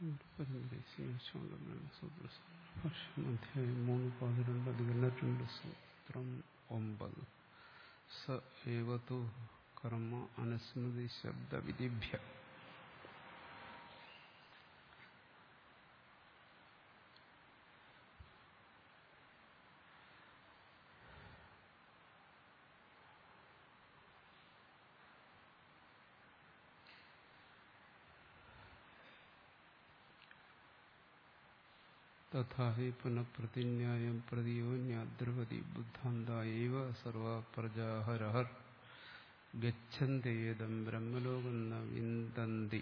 അധ്യായം മൂന്ന് പതിനെണ്ട് അധികം രണ്ട് സൂത്രം ഒമ്പത് സ ഏവതു കർമ്മ അനുസ്മൃതി ശബ്ദവിധിഭ്യ തഥാ ഹി പുനഃപ്രതിന്യായം പ്രതിയോ ന്യാദ്രവതി ബുദ്ധാന്തായവ സർവ പ്രജാഹരഹർ ഗച്ഛന്തേദം ബ്രഹ്മലോകം ന വിന്ദന്തി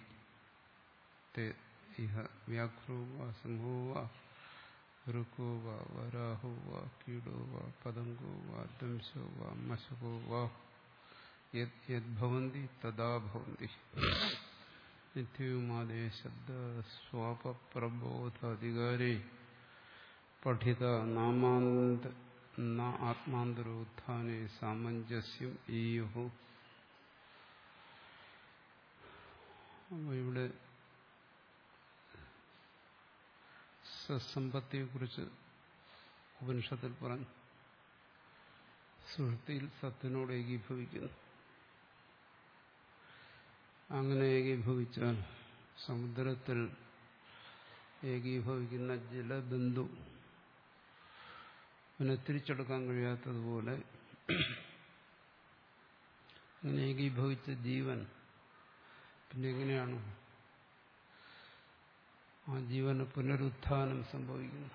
ഇഹ വ്യാഘ്രോ വാ സിംഹോ വാ ഋക്കോ വാ വരാഹോ വാ കീടോ വാ പതംഗോ വാ ദംശോ വാ മശകോ വാ യദ്ഭവന്തി തഥാ ഭവന്തി നിത്യവുമാദേ ശബ്ദ സ്വാപപ്രബോധാധികാരേ പഠിത നാമാന്ത ആത്മാന്തരോത്ഥാനെ സാമഞ്ജസ്യം ഈയുഹു അപ്പോൾ ഇവിടെ സസമ്പത്തിയെക്കുറിച്ച് ഉപനിഷത്തിൽ പറഞ്ഞു സുഹൃത്തിയിൽ സത്തിനോട് ഏകീഭവിക്കുന്നു അങ്ങനെ ഏകീഭവിച്ചാൽ സമുദ്രത്തിൽ ഏകീഭവിക്കുന്ന ജലബിന്ദു അതിനെ തിരിച്ചെടുക്കാൻ കഴിയാത്തതുപോലെ അങ്ങനെ ഏകീഭവിച്ച ജീവൻ പിന്നെ എങ്ങനെയാണ് ആ ജീവന് പുനരുത്ഥാനം സംഭവിക്കുന്നു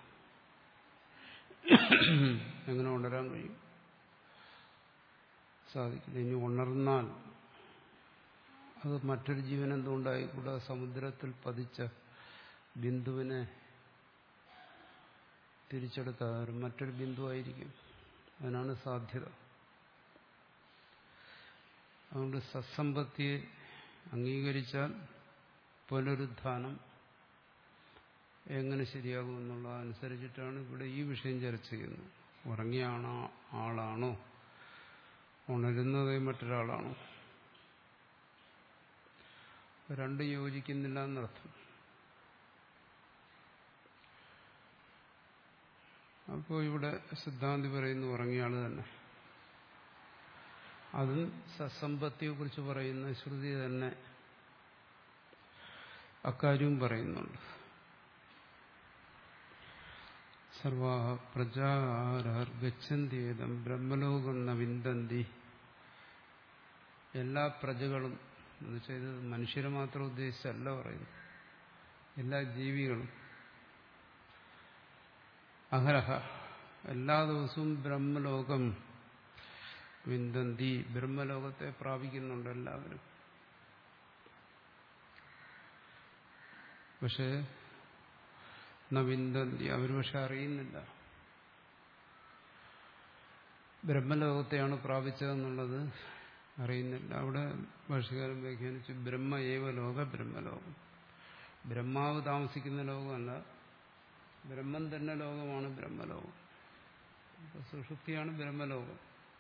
എങ്ങനെ ഉണരാൻ കഴിയും സാധിക്കില്ല ഇനി ഉണർന്നാൽ അത് മറ്റൊരു ജീവൻ എന്തുകൊണ്ടായിക്കൂടാ സമുദ്രത്തിൽ പതിച്ച ബിന്ദുവിനെ തിരിച്ചെടുത്താൽ മറ്റൊരു ബിന്ദുവായിരിക്കും അതിനാണ് സാധ്യത അതുകൊണ്ട് സത്സമ്പത്തിയെ അംഗീകരിച്ചാൽ പുനരുത്ഥാനം എങ്ങനെ ശരിയാകും എന്നുള്ളതനുസരിച്ചിട്ടാണ് ഇവിടെ ഈ വിഷയം ചർച്ച ചെയ്യുന്നത് ഉറങ്ങിയാണോ ആളാണോ ഉണരുന്നത് മറ്റൊരാളാണോ രണ്ട് യോജിക്കുന്നില്ല എന്നർത്ഥം അപ്പോൾ ഇവിടെ സിദ്ധാന്തി പറയുന്നു ഉറങ്ങിയ ആള് തന്നെ അത് സസമ്പത്തിയെ കുറിച്ച് പറയുന്ന ശ്രുതി തന്നെ അക്കാര്യവും പറയുന്നുണ്ട് സർവാഹ പ്രജാരഹർ ഗച്ഛന്തിയേതം ബ്രഹ്മലോകം ന വിന്ദന്തി എല്ലാ പ്രജകളും എന്നുവെച്ചാൽ ഇത് മനുഷ്യരെ മാത്രം ഉദ്ദേശിച്ചല്ല പറയുന്നു എല്ലാ ജീവികളും അഹരഹ എല്ലാ ദിവസവും ബ്രഹ്മലോകം വിന്ദന്തി ബ്രഹ്മലോകത്തെ പ്രാപിക്കുന്നുണ്ട് എല്ലാവരും പക്ഷേ നവിന്ദന്തി അവർ പക്ഷെ അറിയുന്നില്ല ബ്രഹ്മലോകത്തെയാണ് പ്രാപിച്ചതെന്നുള്ളത് അറിയുന്നില്ല അവിടെ ഭാഷകാരം വ്യാഖ്യാനിച്ചു ബ്രഹ്മ ഏവ ലോക ബ്രഹ്മലോകം ബ്രഹ്മാവ് താമസിക്കുന്ന ലോകമല്ല ബ്രഹ്മം തന്നെ ലോകമാണ് ബ്രഹ്മലോകം സുഷുപ്തിയാണ് ബ്രഹ്മലോകം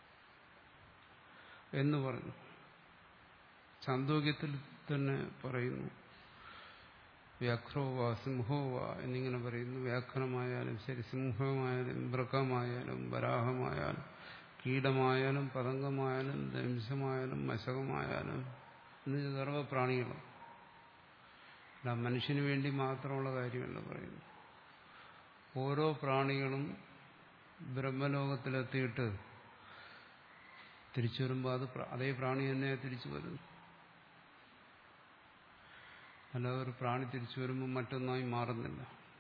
എന്ന് പറഞ്ഞു ചാന്തോക്യത്തിൽ തന്നെ പറയുന്നു വ്യാഘ്രോ വാ സിംഹോ വാ എന്നിങ്ങനെ പറയുന്നു വ്യാഘ്രമായാലും ശരി സിംഹമായാലും മൃഗമായാലും വരാഹമായാലും കീടമായാലും പതംഗമായാലും ദംശമായാലും മശകമായാലും എന്ന് സർവ്വപ്രാണികളും അല്ല മനുഷ്യന് വേണ്ടി മാത്രമുള്ള കാര്യമല്ല പറയുന്നു ഓരോ പ്രാണികളും ബ്രഹ്മലോകത്തിലെത്തിയിട്ട് തിരിച്ചു വരുമ്പോൾ അത് അതേ പ്രാണി തന്നെ തിരിച്ചു വരുന്നു അല്ലാതെ ഒരു പ്രാണി തിരിച്ചു വരുമ്പോൾ മറ്റൊന്നായി മാറുന്നില്ല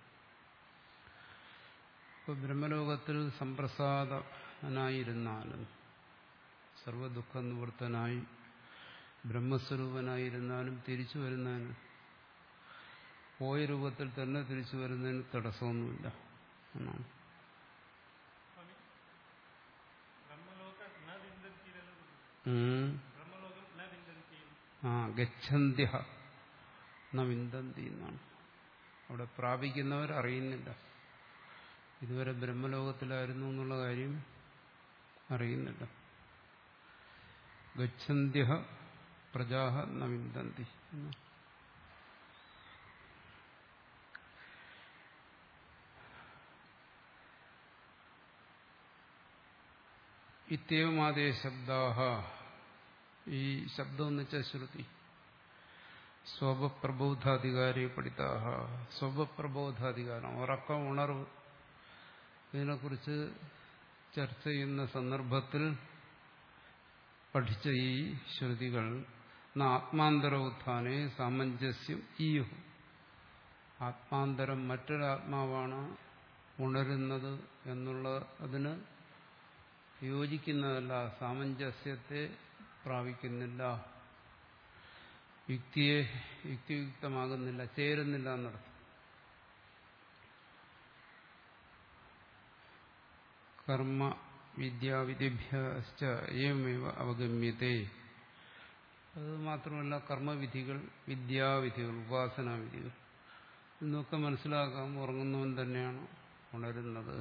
ഇപ്പൊ ബ്രഹ്മലോകത്തിൽ സംപ്രസാദനായിരുന്നാലും സർവദുഃഖ നിവൃത്തനായി ബ്രഹ്മസ്വരൂപനായിരുന്നാലും തിരിച്ചു വരുന്നതിന് പോയ രൂപത്തിൽ തന്നെ തിരിച്ചു വരുന്നതിന് തടസ്സമൊന്നുമില്ല എന്നാണ് ആ ഗച്ഛന്ത്യ ന വിന്ദന്തി എന്നാണ് അവിടെ പ്രാപിക്കുന്നവർ അറിയുന്നില്ല ഇതുവരെ ബ്രഹ്മലോകത്തിലായിരുന്നു എന്നുള്ള കാര്യം അറിയുന്നില്ല ഗച്ഛന്ത്യ പ്രജാഹ ന വിന്ദന്തി ഇത്യവുമാതേ ശബ്ദാഹ ഈ ശബ്ദം എന്ന് വെച്ചാൽ ശ്രുതി സ്വപ്രബോധാധികാരി പഠിതാഹ സ്വപ്രബോധാധികാരം ഉറക്കം ഉണർവ് ഇതിനെക്കുറിച്ച് ചർച്ച ചെയ്യുന്ന സന്ദർഭത്തിൽ പഠിച്ച ഈ ശ്രുതികൾ ആത്മാന്തര ഉത്ഥാനെ സാമഞ്ജസ്യം ഈയു ആത്മാന്തരം മറ്റൊരാത്മാവാണ് ഉണരുന്നത് എന്നുള്ള അതിന് യോജിക്കുന്നതല്ല സാമഞ്ജസ്യത്തെ പ്രാപിക്കുന്നില്ല യുക്തിയെ യുക്തിയുക്തമാകുന്നില്ല ചേരുന്നില്ല എന്നർത്ഥം കർമ്മ വിദ്യാവിധിഭ്യശ്ച ഏവമേവ അവഗമ്യത്തെ അത് മാത്രമല്ല കർമ്മവിധികൾ വിദ്യാവിധികൾ ഉപാസനാവിധികൾ എന്നൊക്കെ മനസ്സിലാക്കാം ഉറങ്ങുന്നവൻ തന്നെയാണ് ഉണരുന്നത്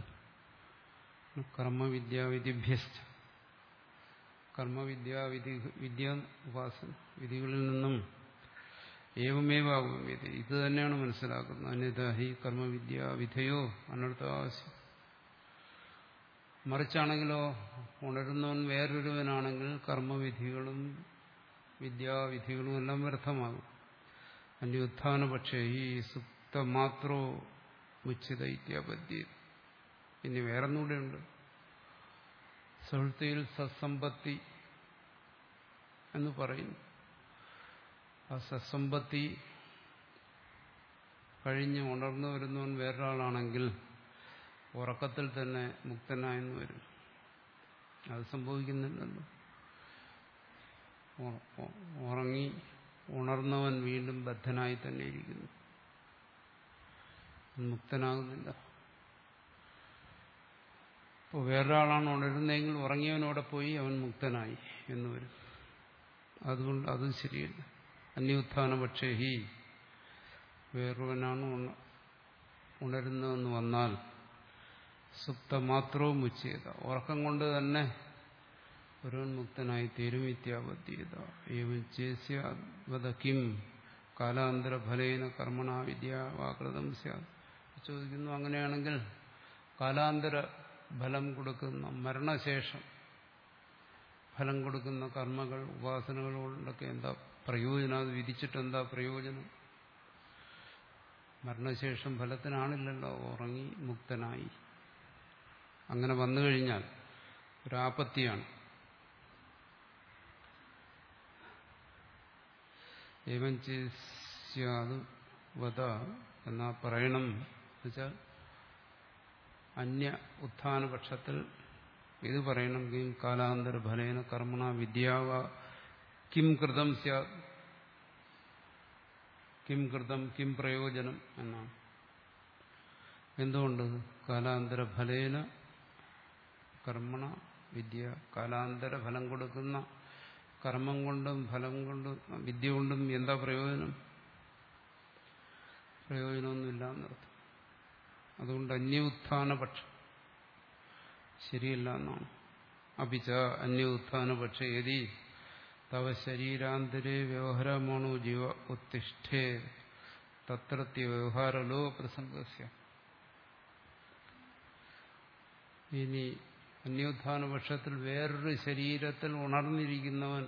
കർമ്മവിദ്യാവിധിഭ്യശ്ച കർമ്മവിദ്യാവിധി വിദ്യ ഉപാസന വിധികളിൽ നിന്നും ഏവമേവ അവഗമ്യത ഇത് തന്നെയാണ് മനസ്സിലാക്കുന്നത് അന്യത ഹി കർമ്മവിദ്യാവിധയോ അനർത്ഥാവശ്യം മറിച്ചാണെങ്കിലോ ഉണരുന്നവൻ വേറൊരുവനാണെങ്കിൽ കർമ്മവിധികളും വിദ്യാവിധികളും എല്ലാം വ്യർത്ഥമാകും അന്യുത്ഥാന പക്ഷേ ഈ സുപ്തമാത്രോ ഉച്ചിത ഇത്യാപദ്യ ഇനി വേറൊന്നുകൂടെയുണ്ട് സുഹൃത്തിയിൽ സത്സമ്പത്തി എന്ന് പറയുന്നു ആ സത്സമ്പത്തി കഴിഞ്ഞ് ഉണർന്നു വരുന്നവൻ വേറൊരാളാണെങ്കിൽ ഉറക്കത്തിൽ തന്നെ മുക്തനായെന്ന് വരും അത് സംഭവിക്കുന്നില്ലല്ലോ ഉറങ്ങി ഉണർന്നവൻ വീണ്ടും ബദ്ധനായി തന്നെ ഇരിക്കുന്നു മുക്തനാകുന്നില്ല ഇപ്പോൾ വേറൊരാളാണ് ഉണരുന്നതെങ്കിൽ ഉറങ്ങിയവനോടെ പോയി അവൻ മുക്തനായി എന്ന് വരും അതുകൊണ്ട് അതും ശരിയല്ല അന്യുത്ഥാന പക്ഷേ ഹി വേറൊരുവനാണ് ഉണരുന്നതെന്ന് വന്നാൽ സുപ്ത മാത്രവും ഉച്ചയത ഉറക്കം കൊണ്ട് തന്നെ ഒരുവൻ മുക്തനായി തീരും വിദ്യാപദ്ധ്യത ഏവം ചേസ്യവത കിം കാലാന്തര ഫലേന കർമ്മണ വിദ്യാവാകൃതം സ്യാത് ചോദിക്കുന്നു അങ്ങനെയാണെങ്കിൽ കാലാന്തര ഫലം കൊടുക്കുന്ന മരണശേഷം ഫലം കൊടുക്കുന്ന കർമ്മകൾ ഉപാസനകൾ കൊണ്ടൊക്കെ എന്താ പ്രയോജനം അത് വിധിച്ചിട്ട് എന്താ പ്രയോജനം മരണശേഷം ഫലത്തിനാണില്ലല്ലോ ഉറങ്ങി മുക്തനായി അങ്ങനെ വന്നു കഴിഞ്ഞാൽ ഒരാപത്തിയാണ് ഏവം ചെയ്ത് വധ എന്നാ പറയണം എന്നുവെച്ചാൽ അന്യ ഉത്ഥാനപക്ഷത്തിൽ ഇത് പറയണം കിം കാലാന്തര ഫലേന കർമ്മണ വിദ്യാവ കിം കൃതം സ്യാത് കിം കൃതം കിം പ്രയോജനം എന്നാണ് എന്തുകൊണ്ട് കാലാന്തര ഫലേന കർമ്മണ വിദ്യ കാലാന്തര ഫലം കൊടുക്കുന്ന കർമ്മം കൊണ്ടും ഫലം കൊണ്ടും വിദ്യ കൊണ്ടും എന്താ പ്രയോജനം പ്രയോജനമൊന്നുമില്ല എന്നർത്ഥം അതുകൊണ്ട് അന്യോത്ഥാനപക്ഷം ശരിയല്ല എന്നാണ് അപിച്ച അന്യോത്ഥാനപക്ഷ യതി തവ ശരീരാന്തരേ വ്യവഹാരമാണോ ജീവ ഉത്തിഷ്ഠേ തത്രത്യ വ്യവഹാരലോ പ്രസംഗസ്യ ഇനി അന്യോത്ഥാനപക്ഷത്തിൽ വേറൊരു ശരീരത്തിൽ ഉണർന്നിരിക്കുന്നവൻ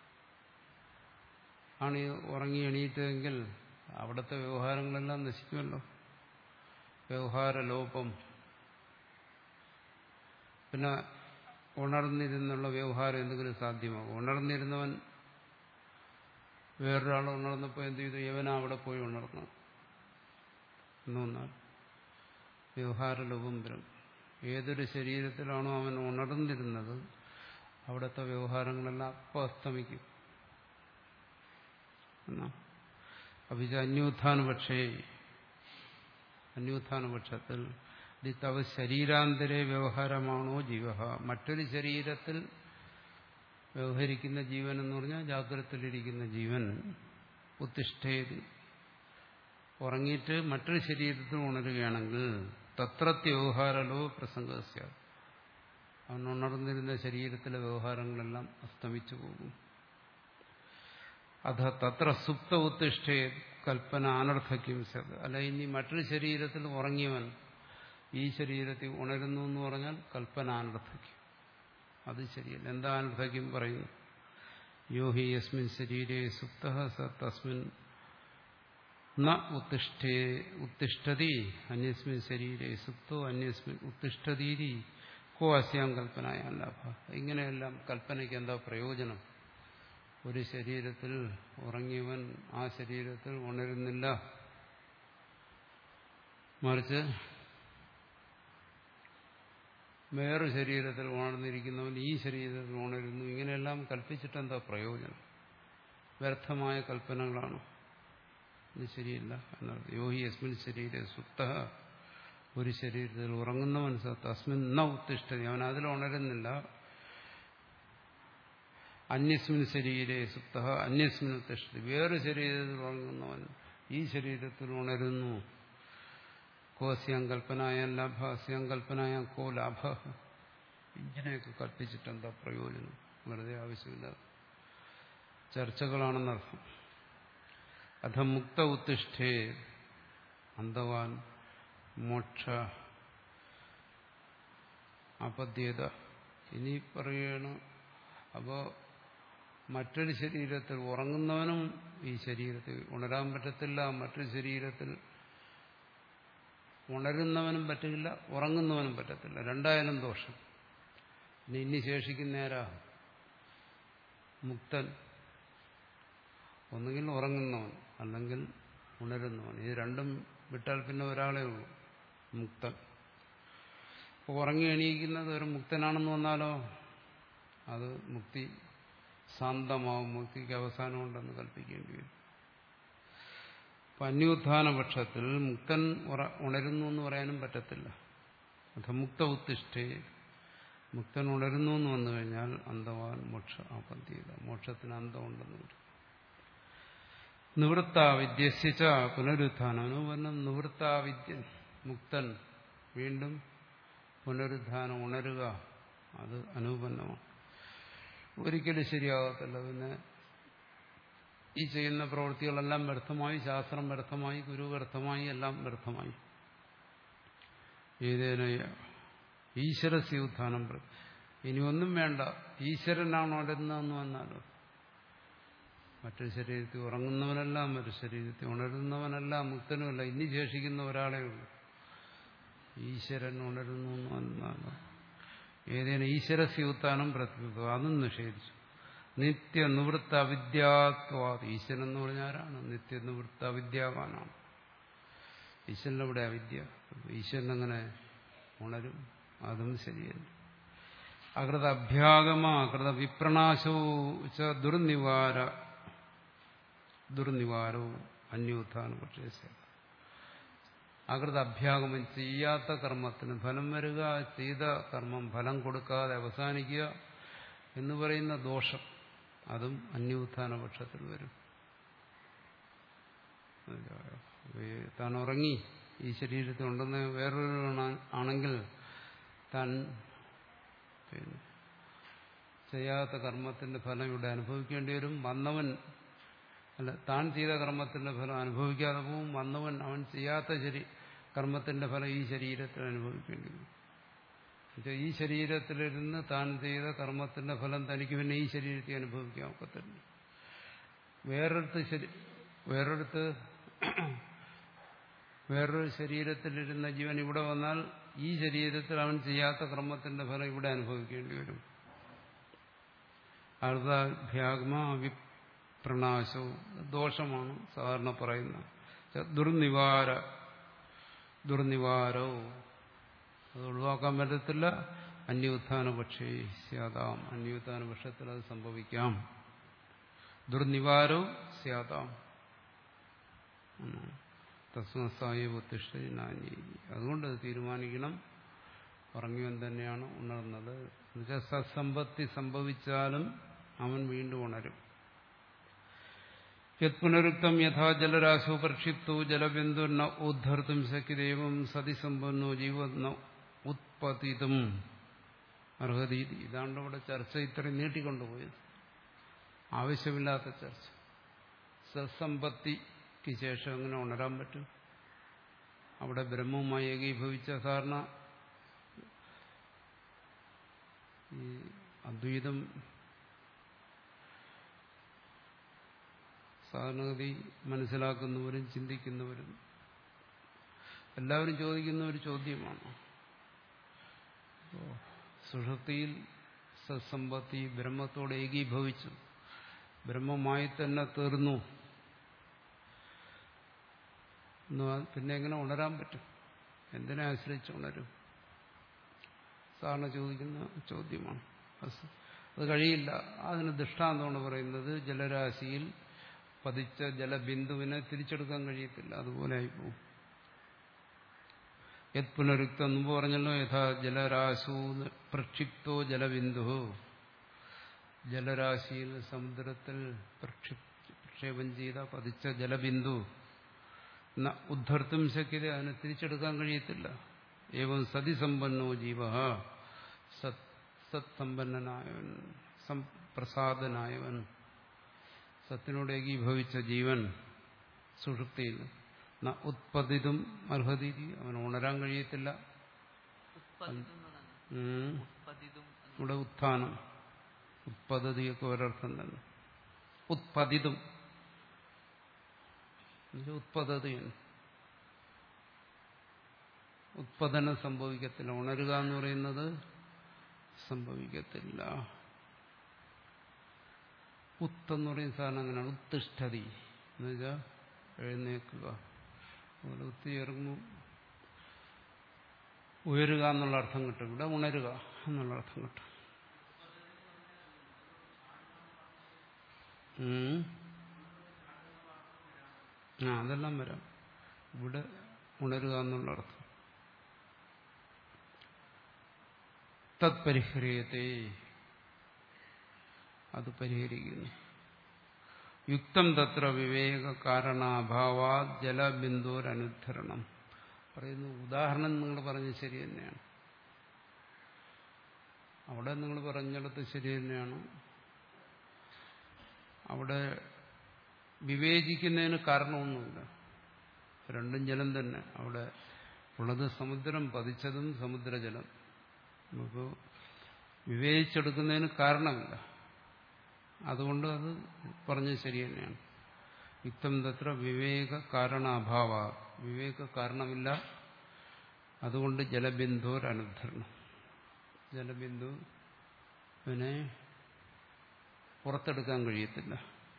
ആണ് ഉറങ്ങി എണീറ്റതെങ്കിൽ അവിടുത്തെ വ്യവഹാരങ്ങളെല്ലാം നശിക്കുമല്ലോ വ്യവഹാരലോപം പിന്നെ ഉണർന്നിരുന്നുള്ള വ്യവഹാരം എന്തെങ്കിലും സാധ്യമാകും ഉണർന്നിരുന്നവൻ വേറൊരാൾ ഉണർന്നപ്പോൾ എന്ത് ചെയ്തു യവന അവിടെ പോയി ഉണർന്നു എന്നൊന്നാൽ വ്യവഹാരലോപം വരും ഏതൊരു ശരീരത്തിലാണോ അവൻ ഉണർന്നിരുന്നത് അവിടുത്തെ വ്യവഹാരങ്ങളെല്ലാം അപ്പം അസ്തമിക്കും എന്നാ അഭിജ അന്യോത്ഥാനപക്ഷേ അന്യോത്ഥാനപക്ഷത്തിൽ തവ ശരീരാന്തരെ വ്യവഹാരമാണോ ജീവ മറ്റൊരു ശരീരത്തിൽ വ്യവഹരിക്കുന്ന ജീവൻ എന്ന് പറഞ്ഞാൽ ജാഗ്രതത്തിലിരിക്കുന്ന ജീവൻ ഉത്തിഷ്ഠേത് ഉറങ്ങിയിട്ട് മറ്റൊരു ശരീരത്തിൽ ഉണരുകയാണെങ്കിൽ തത്രത്യ വ്യവഹാരലോ പ്രസംഗസ്യ അവൻ ഉണർന്നിരുന്ന ശരീരത്തിലെ വ്യവഹാരങ്ങളെല്ലാം അസ്തമിച്ചു പോകും അധ തത്ര സുപ്ത ഉത്തിഷ്ഠേ കൽപ്പന അനർത്ഥയ്ക്കും സത് അല്ല ഇനി മറ്റൊരു ശരീരത്തിൽ ഉറങ്ങിയവൻ ഈ ശരീരത്തിൽ ഉണരുന്നു എന്ന് പറഞ്ഞാൽ കൽപ്പന അനർത്ഥയ്ക്കും അത് ശരിയല്ല എന്താ അനർത്ഥയ്ക്കും പറയുന്നു യോ ഹി യസ്മിൻ ശരീരേ സുപ്ത സ തസ്മിൻ ന ഉത്തിഷ്ഠേ ഉത്തിഷ്ഠതി അന്യസ്മിൻ ശരീരേ സുപ്തോ അന്യസ്മിൻ ഉത്തിഷ്ഠതീതി കോ അസ്യാം കൽപ്പനായ ലാഭ ഇങ്ങനെയെല്ലാം കൽപ്പനയ്ക്ക് എന്താ പ്രയോജനം ഒരു ശരീരത്തിൽ ഉറങ്ങിയവൻ ആ ശരീരത്തിൽ ഉണരുന്നില്ല മറിച്ച് വേറൊരു ശരീരത്തിൽ ഉണർന്നിരിക്കുന്നവൻ ഈ ശരീരത്തിൽ ഉണരുന്നു ഇങ്ങനെയെല്ലാം കൽപ്പിച്ചിട്ട് എന്താ പ്രയോജനം വ്യർത്ഥമായ കൽപ്പനകളാണ് ഇത് ശരിയല്ല എന്നർത്ഥം യോഹി അസ്മിൻ ശരീര സുപ്ത ഒരു ശരീരത്തിൽ ഉറങ്ങുന്നവൻ സത്ത് അസ്മിൻ ന ഉത്തിഷ്ഠതി അവൻ അതിൽ ഉണരുന്നില്ല അന്യസ്മിൻ ശരീരേ സുപ്ത അന്യസ്മിൻ ഉത്തിഷ്ഠതി വേറൊരു ശരീരത്തിൽ ഉറങ്ങുന്നവൻ ഈ ശരീരത്തിൽ ഉണരുന്നു കോസ്യം കൽപ്പനായ ലാഭ അസ്യം കൽപ്പനായ കോ ലാഭ ഇങ്ങനെയൊക്കെ കൽപ്പിച്ചിട്ട് എന്താ പ്രയോജനം വെറുതെ ആവശ്യമില്ല ചർച്ചകളാണെന്നർത്ഥം അധ മുക്ത ഉത്തിഷ്ഠേ അന്തവാൻ മോക്ഷ അപദ്യത ഇനി പറയുകയാണ് അപ്പോൾ മറ്റൊരു ശരീരത്തിൽ ഉറങ്ങുന്നവനും ഈ ശരീരത്തിൽ ഉണരാൻ പറ്റത്തില്ല മറ്റൊരു ശരീരത്തിൽ ഉണരുന്നവനും പറ്റില്ല ഉറങ്ങുന്നവനും പറ്റത്തില്ല രണ്ടായാലും ദോഷം ഇനി ഇനി ശേഷിക്കുന്നേരാ മുക്തൻ ഒന്നുകിൽ ഉറങ്ങുന്നവൻ അല്ലെങ്കിൽ ഉണരുന്നവൻ ഇത് രണ്ടും വിട്ടാൽ പിന്നെ ഒരാളേ ഉള്ളൂ മുക്തൻ അപ്പോൾ ഉറങ്ങി എണീക്കുന്നത് ഒരു മുക്തനാണെന്ന് വന്നാലോ അത് മുക്തി ശാന്തമാവും മുക്തിക്ക് അവസാനമുണ്ടെന്ന് കൽപ്പിക്കേണ്ടി വരും അപ്പൊ അന്യോത്ഥാന പക്ഷത്തിൽ മുക്തൻ ഉണരുന്നു എന്ന് പറയാനും പറ്റത്തില്ല അത് മുക്ത ഉത്തിഷ്ഠേ മുക്തൻ ഉണരുന്നു എന്ന് വന്നു കഴിഞ്ഞാൽ അന്തവാൻ മോക്ഷ ആപന്തിയില്ല മോക്ഷത്തിന് അന്തമുണ്ടെന്ന് വരും നിവൃത്താവിദ്യസിച്ച പുനരുത്ഥാനം അനുപന്നം നിവൃത്താവിദ്യൻ മുക്തൻ വീണ്ടും പുനരുദ്ധാനം ഉണരുക അത് അനുപന്നമാണ് ഒരിക്കലും ശരിയാകത്തില്ല പിന്നെ ഈ ചെയ്യുന്ന പ്രവൃത്തികളെല്ലാം വ്യർത്ഥമായി ശാസ്ത്രം വ്യർത്ഥമായി ഗുരു വ്യർത്ഥമായി എല്ലാം വ്യർത്ഥമായി ഏതേന ഈശ്വരസ്യ ഉത്ഥാനം ഇനി ഒന്നും വേണ്ട ഈശ്വരനാണ് ഉണരുന്നതെന്ന് വന്നാലോ മറ്റൊരു ശരീരത്തിൽ ഉറങ്ങുന്നവനല്ല മറ്റു ശരീരത്തിൽ ഉണരുന്നവനല്ല മുക്തനുമല്ല ഇനി ശേഷിക്കുന്ന ഒരാളേ ഉള്ളൂ ഈശ്വരൻ ഉണരുന്നു എന്ന് വന്നാലോ ഏതേനും ഈശ്വരസ്യൂത്താനം പ്രതിബിംബം അതും നിഷേധിച്ചു നിത്യനിവൃത്ത അവിദ്യാത്വാദ് ഈശ്വരൻ എന്ന് പറഞ്ഞാൽ ആരാണ് നിത്യനിവൃത്ത അവിദ്യാവാനാണ് ഈശ്വരനെവിടെ അവിദ്യ ഈശ്വരൻ അങ്ങനെ ഉണരും അതും ശരിയല്ല അകൃത അഭ്യാഗമ അകൃത വിപ്രണാശോ ദുർനിവാര ദുർനിവാരവും അന്യോത്ഥാന പക്ഷേ അകൃത അഭ്യാഗമം ചെയ്യാത്ത കർമ്മത്തിന് ഫലം വരിക ചെയ്ത കർമ്മം ഫലം കൊടുക്കാതെ അവസാനിക്കുക എന്ന് പറയുന്ന ദോഷം അതും അന്യോത്ഥാന പക്ഷത്തിൽ വരും താൻ ഉറങ്ങി ഈ ശരീരത്തിൽ ഉണ്ടെന്ന് വേറൊരു ആണെങ്കിൽ താൻ പിന്നെ ചെയ്യാത്ത കർമ്മത്തിന്റെ ഫലം ഇവിടെ അനുഭവിക്കേണ്ടി വരും വന്നവൻ അല്ല താൻ ചെയ്ത കർമ്മത്തിന്റെ ഫലം അനുഭവിക്കാതെ പോവും വന്നവൻ അവൻ ചെയ്യാത്ത ശരി കർമ്മത്തിന്റെ ഫലം ഈ ശരീരത്തിൽ അനുഭവിക്കേണ്ടി വരും ഈ ശരീരത്തിലിരുന്ന് താൻ ചെയ്ത കർമ്മത്തിന്റെ ഫലം തനിക്ക് പിന്നെ ഈ ശരീരത്തിൽ അനുഭവിക്കാൻ ഒക്കത്തില്ല വേറൊരുത്ത് ശരി വേറൊരുത്ത് വേറൊരു ശരീരത്തിലിരുന്ന ജീവൻ ഇവിടെ വന്നാൽ ഈ ശരീരത്തിൽ അവൻ ചെയ്യാത്ത കർമ്മത്തിന്റെ ഫലം ഇവിടെ അനുഭവിക്കേണ്ടി വരും അർദ്ധാഭ്യാഗ്മ വിപ്രണാശവും ദോഷമാണ് സാധാരണ പറയുന്ന ദുർനിവാര ദുർനിവാരവും അത് ഒഴിവാക്കാൻ പറ്റത്തില്ല അന്യോത്ഥാന പക്ഷേ സ്യാതാം അന്യോത്ഥാന പക്ഷത്തിൽ അത് സംഭവിക്കാം ദുർനിവാരവും സ്യാതാം തസ്മസായ ഉത്തിഷ്ഠി അതുകൊണ്ട് തീരുമാനിക്കണം ഉറങ്ങിയവൻ തന്നെയാണ് ഉണർന്നത് എന്നുവെച്ചാൽ സത്സമ്പത്തി സംഭവിച്ചാലും അവൻ വീണ്ടും ഉണരും യത് പുനരുക്തം യഥാ ജലരാശോ പ്രക്ഷിപ്തോ ജലബിന്ദുർന ഉദ്ധർത്തും ശക്തിദേവം സതിസമ്പന്നോ ജീവന ഉത്പതിതും അർഹതി ഇതാണ്ട് ഇവിടെ ചർച്ച ഇത്രയും നീട്ടിക്കൊണ്ടുപോയത് ആവശ്യമില്ലാത്ത ചർച്ച സത്സമ്പത്തിക്ക് ശേഷം എങ്ങനെ ഉണരാൻ പറ്റും അവിടെ ബ്രഹ്മവുമായി ഏകീഭവിച്ച സാധാരണ ഈ അദ്വൈതം സാധാരണഗതി മനസ്സിലാക്കുന്നവരും ചിന്തിക്കുന്നവരും എല്ലാവരും ചോദിക്കുന്ന ഒരു ചോദ്യമാണ് സുഷുപ്തിയിൽ സത്സമ്പത്തി ബ്രഹ്മത്തോട് ഏകീഭവിച്ചു ബ്രഹ്മമായി തന്നെ തീർന്നു പിന്നെ എങ്ങനെ ഉണരാൻ പറ്റും എന്തിനെ ആശ്രയിച്ച് ഉണരും സാറിന് ചോദിക്കുന്ന ചോദ്യമാണ് അത് കഴിയില്ല അതിന് ദൃഷ്ടാന്തമാണ് പറയുന്നത് ജലരാശിയിൽ പതിച്ച ജലബിന്ദുവിനെ തിരിച്ചെടുക്കാൻ കഴിയത്തില്ല അതുപോലെ ആയിപ്പോവും യത് പുനരുക്തം മുമ്പ് പറഞ്ഞല്ലോ യഥാ ജലരാശു പ്രക്ഷിപ്തോ ജലബിന്ദു ജലരാശിയിൽ സമുദ്രത്തിൽ പ്രക്ഷേപം ചെയ്ത പതിച്ച ജലബിന്ദു ഉദ്ധർത്തും ശക്യത അതിനെ തിരിച്ചെടുക്കാൻ കഴിയത്തില്ല ഏവം സതിസമ്പന്നോ ജീവ സത് സത്സമ്പന്നനായവൻ പ്രസാദനായവൻ സത്തിനോട് ഏകീഭവിച്ച ജീവൻ സുഷുപ്തിയിൽ ഉത്പതിതും അർഹതി അവൻ ഉണരാൻ കഴിയത്തില്ല ഇവിടെ ഉത്ഥാനം ഉത്പദ്ധതിയൊക്കെ ഒരർത്ഥം തന്നെ ഉത്പതിതും ഉത്പദ്ധതിയാണ് ഉത്പതനം സംഭവിക്കത്തില്ല ഉണരുക എന്ന് പറയുന്നത് സംഭവിക്കത്തില്ല ഉത്തെന്ന് പറയുന്ന സാധനം അങ്ങനെയാണ് ഉത്തിഷ്ഠതി എന്ന് വെച്ചാൽ എഴുന്നേക്കുക അതുപോലെ ഉത്തി ചേർക്കുമ്പോൾ ഉയരുക എന്നുള്ള അർത്ഥം കിട്ടും ഇവിടെ ഉണരുക എന്നുള്ള അർത്ഥം കിട്ടും ആ അതെല്ലാം വരാം ഇവിടെ ഉണരുക എന്നുള്ള അർത്ഥം തത്പരിഹരിയത്തെ അത് പരിഹരിക്കുന്നു യുക്തം തത്ര വിവേക കാരണാഭാവാ ജലബിന്ദുരനുദ്ധരണം പറയുന്നു ഉദാഹരണം നിങ്ങൾ പറഞ്ഞത് ശരി തന്നെയാണ് അവിടെ നിങ്ങൾ പറഞ്ഞിടത്ത് ശരി തന്നെയാണ് അവിടെ വിവേചിക്കുന്നതിന് കാരണമൊന്നുമില്ല രണ്ടും ജലം തന്നെ അവിടെ ഉള്ളത് സമുദ്രം പതിച്ചതും സമുദ്രജലം നമുക്ക് വിവേചിച്ചെടുക്കുന്നതിന് കാരണമില്ല അതുകൊണ്ട് അത് പറഞ്ഞത് ശരി തന്നെയാണ് യുക്തം തത്ര വിവേക കാരണാഭാവ വിവേക കാരണമില്ല അതുകൊണ്ട് ജലബിന്ദുരനുദ്ധരണം ജലബിന്ദു പിന്നെ പുറത്തെടുക്കാൻ കഴിയത്തില്ല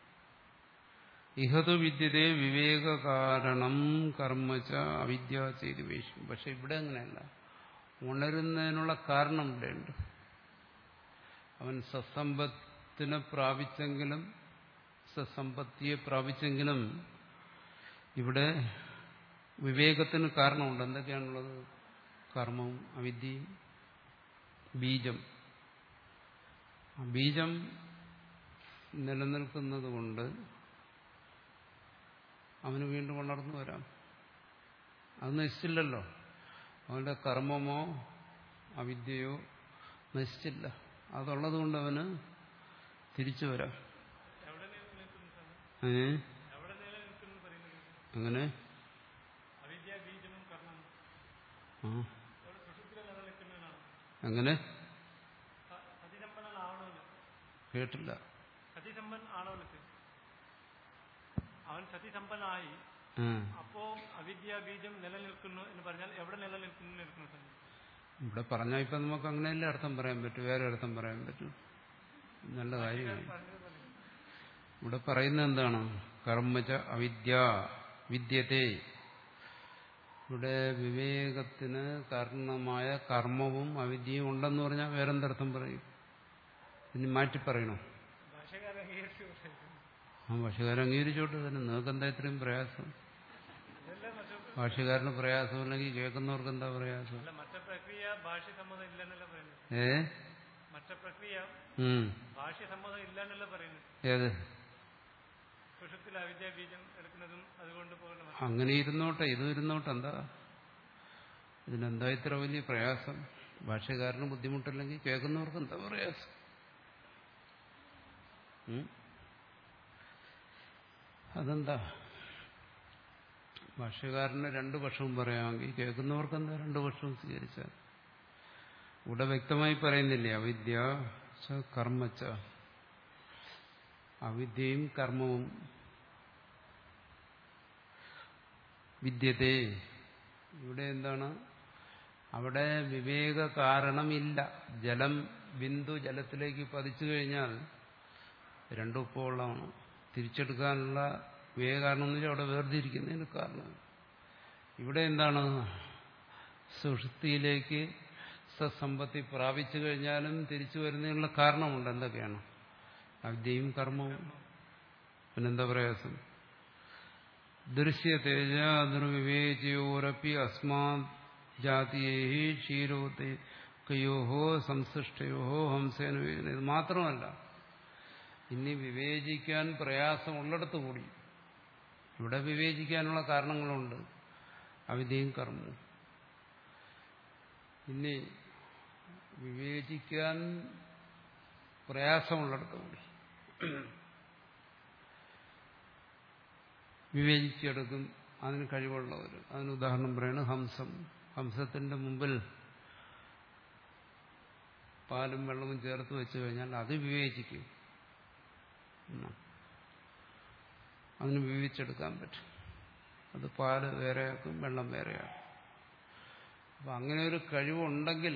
ഇഹതു വിദ്യതേ വിവേക കാരണം കർമ്മച്ച അവിദ്യ ചെയ്തു വേശും പക്ഷെ ഇവിടെ അങ്ങനെയല്ല ഉണരുന്നതിനുള്ള കാരണം ഇവിടെയുണ്ട് അവൻ സസമ്പത്തിനെ പ്രാപിച്ചെങ്കിലും സസമ്പത്തിയെ പ്രാപിച്ചെങ്കിലും ഇവിടെ വിവേകത്തിന് കാരണമുണ്ട് എന്തൊക്കെയാണുള്ളത് കർമ്മവും അവിദ്യയും ബീജം ആ ബീജം നിലനിൽക്കുന്നത് കൊണ്ട് അവന് വീണ്ടും ഉണർന്നു വരാം അത് നശിച്ചില്ലല്ലോ അവന്റെ കർമ്മമോ അവിദ്യയോ നശിച്ചില്ല അതുള്ളത് കൊണ്ട് അവന് തിരിച്ചു വരാം ഏ അങ്ങനെ ആ അങ്ങനെ കേട്ടില്ല സതിസമ്പൻ ആണവനക്ക് അവൻ സതിസമ്പന്നായി ആ അപ്പോ അവിദ്യ ബീജം നിലനിൽക്കുന്നു എന്ന് പറഞ്ഞാൽ എവിടെ നിലനിൽക്കുന്നു എന്ന് എടുക്കണം സ്വാമി ഇവിടെ പറഞ്ഞാൽ ഇപ്പൊ നമുക്ക് അങ്ങനെയല്ലേ അർത്ഥം പറയാൻ പറ്റും വേറെ അർത്ഥം പറയാൻ പറ്റും നല്ല കാര്യമായി പറഞ്ഞത് പോലെ. ഇവിടെ പറയുന്നത് എന്താണ് കർമ്മച അവിദ്യ വിദ്യത്തെ ഇവിടെ വിവേകത്തിന് കാരണമായ കർമ്മവും അവിദ്യയും ഉണ്ടെന്ന് പറഞ്ഞാൽ വേറെന്തർത്ഥം പറയും ഇനി മാറ്റി പറയണോ ഭാഷകാരൻ അംഗീകരിച്ചു പറയുന്നു. ആ ഭാഷകാരൻ അംഗീകരിച്ചോട്ട് തന്നെ നിങ്ങൾക്ക് എന്താ ഇത്രയും പ്രയാസം ഇതെല്ലാം മറ്റു ഭാഷകാരന് പ്രയാസമില്ലെങ്കിൽ കേൾക്കുന്നവർക്ക് എന്താ പ്രയാസം അല്ല മറ്റ പ്രക്രിയ ഭാഷ്യ സമ്മതം ഇല്ലെന്നല്ല പറയുന്നത് ഏ മറ്റ പ്രക്രിയ ഉം ഭാഷ്യ സമ്മതം ഇല്ലെന്നല്ല പറയുന്നത് ഏത് സുഷത്തിൽ അവിദ്യ ബീജം എടുക്കുന്നതും അതുകൊണ്ട് പോകുന്ന അങ്ങനെ ഇരുന്നോട്ടെ ഇതും ഇരുന്നോട്ടെ എന്താ ഇതിനെന്താ ഇത്ര വലിയ പ്രയാസം ഭാഷകാരന് ബുദ്ധിമുട്ടില്ലെങ്കിൽ കേൾക്കുന്നവർക്ക് എന്താ പ്രയാസം ഉം? അതെന്താ ഭാഷകാരന് രണ്ടു പക്ഷവും പറയാമെങ്കിൽ കേൾക്കുന്നവർക്ക് എന്താ രണ്ടു പക്ഷവും സ്വീകരിച്ചാൽ ഇവിടെ വ്യക്തമായി പറയുന്നില്ലേ അവിദ്യ ച കർമ്മച്ച അവിദ്യയും കർമ്മവും വിദ്യത്തെ ഇവിടെ എന്താണ് അവിടെ വിവേക കാരണമില്ല ജലം ബിന്ദു ജലത്തിലേക്ക് പതിച്ചു കഴിഞ്ഞാൽ രണ്ടും ഉപ്പുവെള്ളമാണ് തിരിച്ചെടുക്കാനുള്ള വിവേക കാരണം എന്ന് വെച്ചാൽ അവിടെ വേർതിരിക്കുന്നതിന് കാരണം ഇവിടെ എന്താണ് സുഷുപ്തിയിലേക്ക് സസമ്പത്തി പ്രാപിച്ചു കഴിഞ്ഞാലും തിരിച്ചു വരുന്നതിനുള്ള കാരണമുണ്ട് എന്തൊക്കെയാണ് അവിദ്യയും കർമ്മവും പിന്നെന്താ പ്രയാസം ദൃശ്യ തേജ നിർവിവേചയോരപ്പി അസ്മാ ജാതിയേ ക്ഷീരോത്തയോഹോ സംസൃഷ്ടയോഹോ ഹംസേന വിവേചന ഇത് മാത്രമല്ല ഇനി വിവേചിക്കാൻ പ്രയാസമുള്ളിടത്ത് കൂടി ഇവിടെ വിവേചിക്കാനുള്ള കാരണങ്ങളുണ്ട് അവിദ്യയും കർമ്മവും ഇനി വിവേചിക്കാൻ പ്രയാസമുള്ളിടത്ത് കൂടി വിവേചിച്ചെടുക്കും അതിന് കഴിവുള്ളവർ അതിന് ഉദാഹരണം പറയുന്നത് ഹംസം ഹംസത്തിന്റെ മുമ്പിൽ പാലും വെള്ളവും ചേർത്ത് വെച്ച് കഴിഞ്ഞാൽ അത് വിവേചിക്കും അതിന് വിവേചിച്ചെടുക്കാൻ പറ്റും അത് പാല് വേറെയാക്കും വെള്ളം വേറെയാക്കും അപ്പൊ അങ്ങനെ ഒരു കഴിവുണ്ടെങ്കിൽ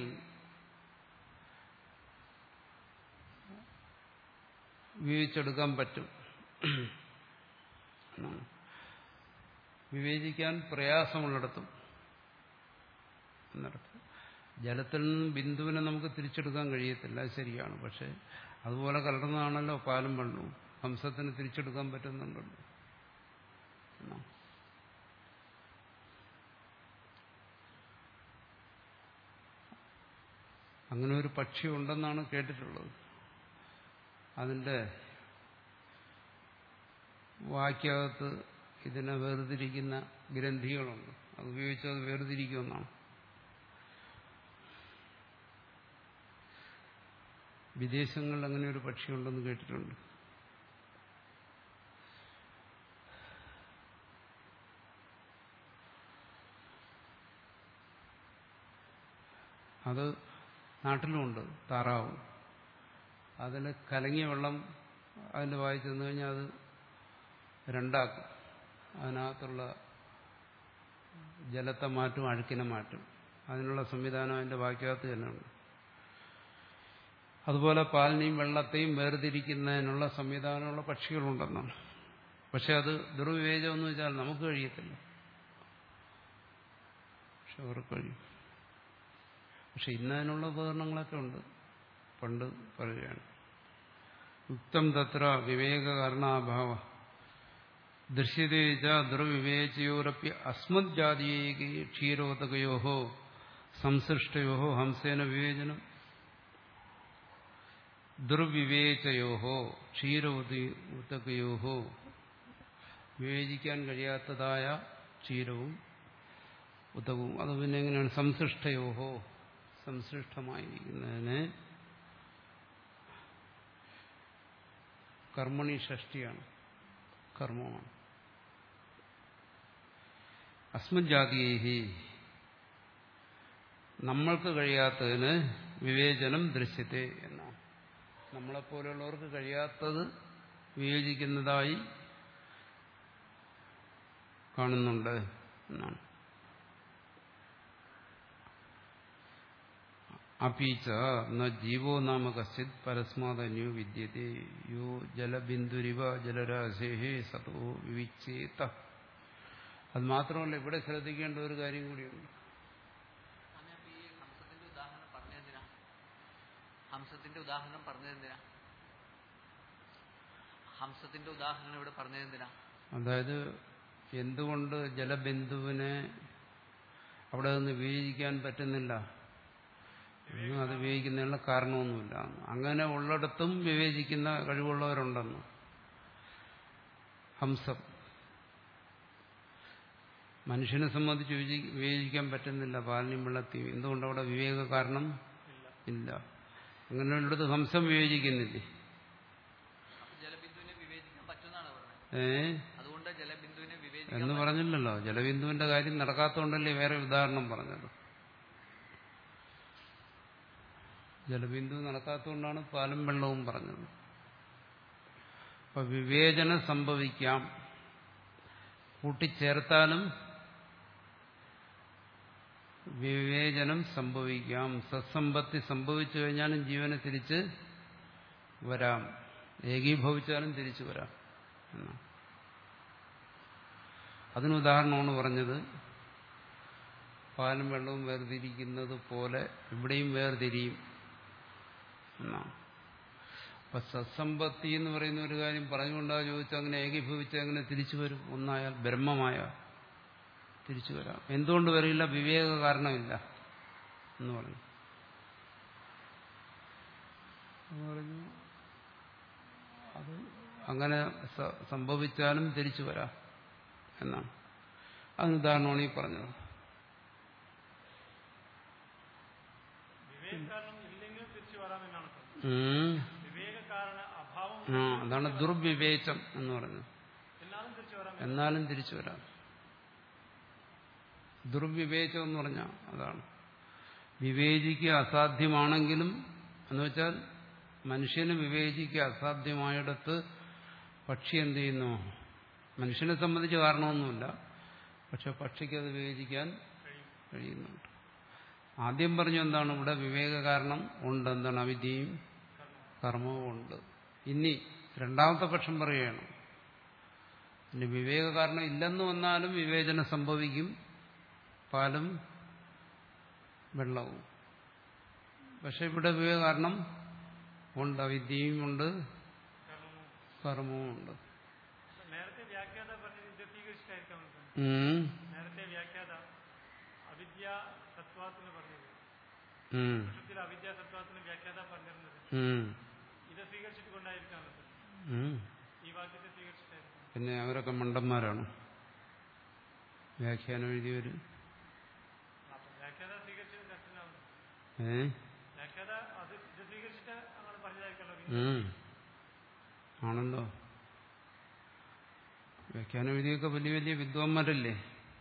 വിവേചിച്ചെടുക്കാൻ പറ്റും വിവേചിക്കാൻ പ്രയാസമുള്ളിടത്തും എന്നർത്ഥം ജലത്തിൽ നിന്നും ബിന്ദുവിനെ നമുക്ക് തിരിച്ചെടുക്കാൻ കഴിയത്തില്ല അത് ശരിയാണ് പക്ഷെ അതുപോലെ കലർന്നതാണല്ലോ പാലും വെള്ളവും ഹംസത്തിന് തിരിച്ചെടുക്കാൻ പറ്റുന്നുണ്ടല്ലോ അങ്ങനെ ഒരു പക്ഷി ഉണ്ടെന്നാണ് കേട്ടിട്ടുള്ളത് അതിന്റെ വാക്യകത്ത് ഇതിനെ വേർതിരിക്കുന്ന ഗ്രന്ഥികളുണ്ട് അത് ഉപയോഗിച്ച് അത് വേർതിരിക്കുമെന്നാണ് വിദേശങ്ങളിൽ അങ്ങനെ ഒരു പക്ഷിയുണ്ടെന്ന് കേട്ടിട്ടുണ്ട് അത് നാട്ടിലുമുണ്ട് താറാവ് അതിൽ കലങ്ങിയ വെള്ളം അതിൻ്റെ വായി ചെന്ന് കഴിഞ്ഞാൽ അത് രണ്ടാക്കും അതിനകത്തുള്ള ജലത്തെ മാറ്റും അഴുക്കിനെ മാറ്റും അതിനുള്ള സംവിധാനം അതിൻ്റെ വാക്യകത്ത് തന്നെ ഉണ്ട് അതുപോലെ പാലിനെയും വെള്ളത്തെയും വേർതിരിക്കുന്നതിനുള്ള സംവിധാനമുള്ള പക്ഷികളുണ്ടെന്നാണ് പക്ഷെ അത് ദുർവിവേചം എന്ന് വെച്ചാൽ നമുക്ക് കഴിയത്തില്ല പക്ഷെ അവർക്ക് കഴിയും പക്ഷെ ഇന്നതിനുള്ള ഉപകരണങ്ങളൊക്കെ ഉണ്ട് പണ്ട് പറയുകയാണ് യുക്തം തത്ര വിവേകകാരണാഭാവ ദൃശ്യതേജ ദുർവിവേചയോരപ്പി അസ്മത് ജാതിയേക്ക് ക്ഷീരോതകയോ സംസൃഷ്ടയോ ഹംസേന വിവേചനം ദുർവിവേചയോ ക്ഷീരോതകയോ വിവേചിക്കാൻ കഴിയാത്തതായ ക്ഷീരവും ഉത്തകവും അത് പിന്നെ എങ്ങനെയാണ് സംസൃഷ്ടയോഹോ സംസൃഷ്ടമായിരിക്കുന്നതിന് കർമ്മണി ഷഷ്ടിയാണ് കർമ്മമാണ് അസ്മജാതിയേഹി നമ്മൾക്ക് കഴിയാത്തതിന് വിവേചനം ദൃശ്യത്തെ എന്നാണ് നമ്മളെപ്പോലെയുള്ളവർക്ക് കഴിയാത്തത് വിവേചിക്കുന്നതായി കാണുന്നുണ്ട് എന്നാണ് അപീച്ച ന ജീവോ നാമ കശ്ചിത് പരസ്മാതന്യോ വിദ്യത്തെ യോ ജലബിന്ദുരിവ ജലരാശേഹേ സതോ വിവിച്ചേത അത് മാത്രമല്ല ഇവിടെ ശ്രദ്ധിക്കേണ്ട ഒരു കാര്യം കൂടിയുണ്ട് ഈ ഹംസത്തിന്റെ ഉദാഹരണം പറഞ്ഞതെന്തിനാ ഹംസത്തിന്റെ ഉദാഹരണം പറഞ്ഞതെന്തിനാ ഹംസത്തിന്റെ ഉദാഹരണം ഇവിടെ പറഞ്ഞതെന്തിനാ അതായത് എന്തുകൊണ്ട് ജലബിന്ദുവിനെ അവിടെ നിന്ന് വിവേചിക്കാൻ പറ്റുന്നില്ല ഒന്നും അത് വിവേചിക്കുന്നതിനുള്ള കാരണമൊന്നുമില്ല അങ്ങനെ ഉള്ളിടത്തും വിവേചിക്കുന്ന കഴിവുള്ളവരുണ്ടെന്ന് ഹംസം മനുഷ്യനെ സംബന്ധിച്ച് വിവേചി- വിവേചിക്കാൻ പറ്റുന്നില്ല പാലിനും വെള്ളത്തെയും എന്തുകൊണ്ട് അവിടെ വിവേക കാരണം ഇല്ല അങ്ങനെ ഉള്ളിടത്ത് ഹംസം വിവേചിക്കുന്നില്ലേ അപ്പൊ ജലബിന്ദുവിനെ വിവേചിക്കാൻ പറ്റുമെന്നാണ് പറഞ്ഞത് ഏ അതുകൊണ്ട് ജലബിന്ദുവിനെ വിവേചിക്കാൻ എന്ന് പറഞ്ഞില്ലല്ലോ ജലബിന്ദുവിന്റെ കാര്യം നടക്കാത്തതുകൊണ്ടല്ലേ വേറെ ഉദാഹരണം പറഞ്ഞത് ജലബിന്ദു നടക്കാത്തതുകൊണ്ടാണ് പാലും വെള്ളവും പറഞ്ഞത് അപ്പൊ വിവേചനം സംഭവിക്കാം കൂട്ടിച്ചേർത്താലും വിവേചനം സംഭവിക്കാം സത്സമ്പത്തി സംഭവിച്ചു കഴിഞ്ഞാലും ജീവന് തിരിച്ച് വരാം ഏകീഭവിച്ചാലും തിരിച്ചു വരാം എന്നാണ് അതിന് ഉദാഹരണമാണ് പറഞ്ഞത് പാലും വെള്ളവും വേർതിരിക്കുന്നത് പോലെ ഇവിടെയും വേർതിരിയും എന്നാണ് അപ്പൊ സത്സമ്പത്തി എന്ന് പറയുന്ന ഒരു കാര്യം പറഞ്ഞുകൊണ്ടാ ചോദിച്ചാൽ അങ്ങനെ ഏകീഭവിച്ച് അങ്ങനെ തിരിച്ചു വരും ഒന്നായാൽ ബ്രഹ്മമായ തിരിച്ചു വരാം എന്തുകൊണ്ട് വരില്ല വിവേക കാരണമില്ല എന്ന് പറഞ്ഞു എന്ന് പറഞ്ഞു അത് അങ്ങനെ സ- സംഭവിച്ചാലും തിരിച്ചു വരാം എന്നാണ് അതിന് ഉദാഹരണമാണ് ഈ പറഞ്ഞത് വിവേക കാരണം ഇല്ലെങ്കിലും തിരിച്ചു വരാമെന്നാണ് പറഞ്ഞത്. ഉം. വിവേക കാരണ അഭാവം ആ അതാണ് ദുർവിവേചം എന്ന് പറഞ്ഞത് എന്നാലും തിരിച്ചു വരാം എന്നാലും തിരിച്ചു വരാം ദുർവിവേചം എന്ന് പറഞ്ഞാൽ അതാണ് വിവേചിക്കുക അസാധ്യമാണെങ്കിലും എന്ന് വെച്ചാൽ മനുഷ്യന് വിവേചിക്കുക അസാധ്യമായിടത്ത് പക്ഷി എന്ത് ചെയ്യുന്നു മനുഷ്യനെ സംബന്ധിച്ച് കാരണമൊന്നുമില്ല പക്ഷെ പക്ഷിക്ക് അത് വിവേചിക്കാൻ കഴിയുന്നുണ്ട് ആദ്യം പറഞ്ഞു എന്താണ് ഇവിടെ വിവേക കാരണം ഉണ്ട് എന്താണ് അവിദ്യയും കർമ്മവും ഉണ്ട് ഇനി രണ്ടാമത്തെ പക്ഷം പറയുകയാണ് ഇനി വിവേക കാരണം ഇല്ലെന്ന് വന്നാലും വിവേചനം സംഭവിക്കും പാലും വെള്ളവും പക്ഷെ ഇവിടെ വിവേക കാരണം ഉണ്ട് അവിദ്യയും ഉണ്ട് കർമ്മവും ഉണ്ട് നേരത്തെ വ്യാഖ്യാത പറഞ്ഞത് ഇത് സ്വീകരിച്ചിട്ടായിരിക്കാം നമുക്ക്. ഉം. നേരത്തെ വ്യാഖ്യാത അവിദ്യ സത്വാത്തിന് പറഞ്ഞത് ഉം. വിശുദ്ധിൽ അവിദ്യ സത്വാത്തിന് വ്യാഖ്യാത പറഞ്ഞിരുന്നത് ഉം. ഇത് സ്വീകരിച്ചിട്ട് കൊണ്ടായിരിക്കാം നമുക്ക്. ഉം. ഈ വാക്യത്തെ സ്വീകരിച്ചിട്ടായിരിക്കും പിന്നെ അവരൊക്കെ മണ്ടന്മാരാണ് വ്യാഖ്യാനം എഴുതിയവര് അപ്പൊ വ്യാഖ്യാത സ്വീകരിച്ചത് തെറ്റിനാവുന്നു ഏ വ്യാഖ്യാത അത് ഇത് സ്വീകരിച്ചിട്ട് അങ്ങനെ പറഞ്ഞതായിരിക്കല്ലോ ഉം. ആണല്ലോ വ്യാഖ്യാനം എഴുതിയൊക്കെ വലിയ വലിയ വിദ്വാൻമാരല്ലേ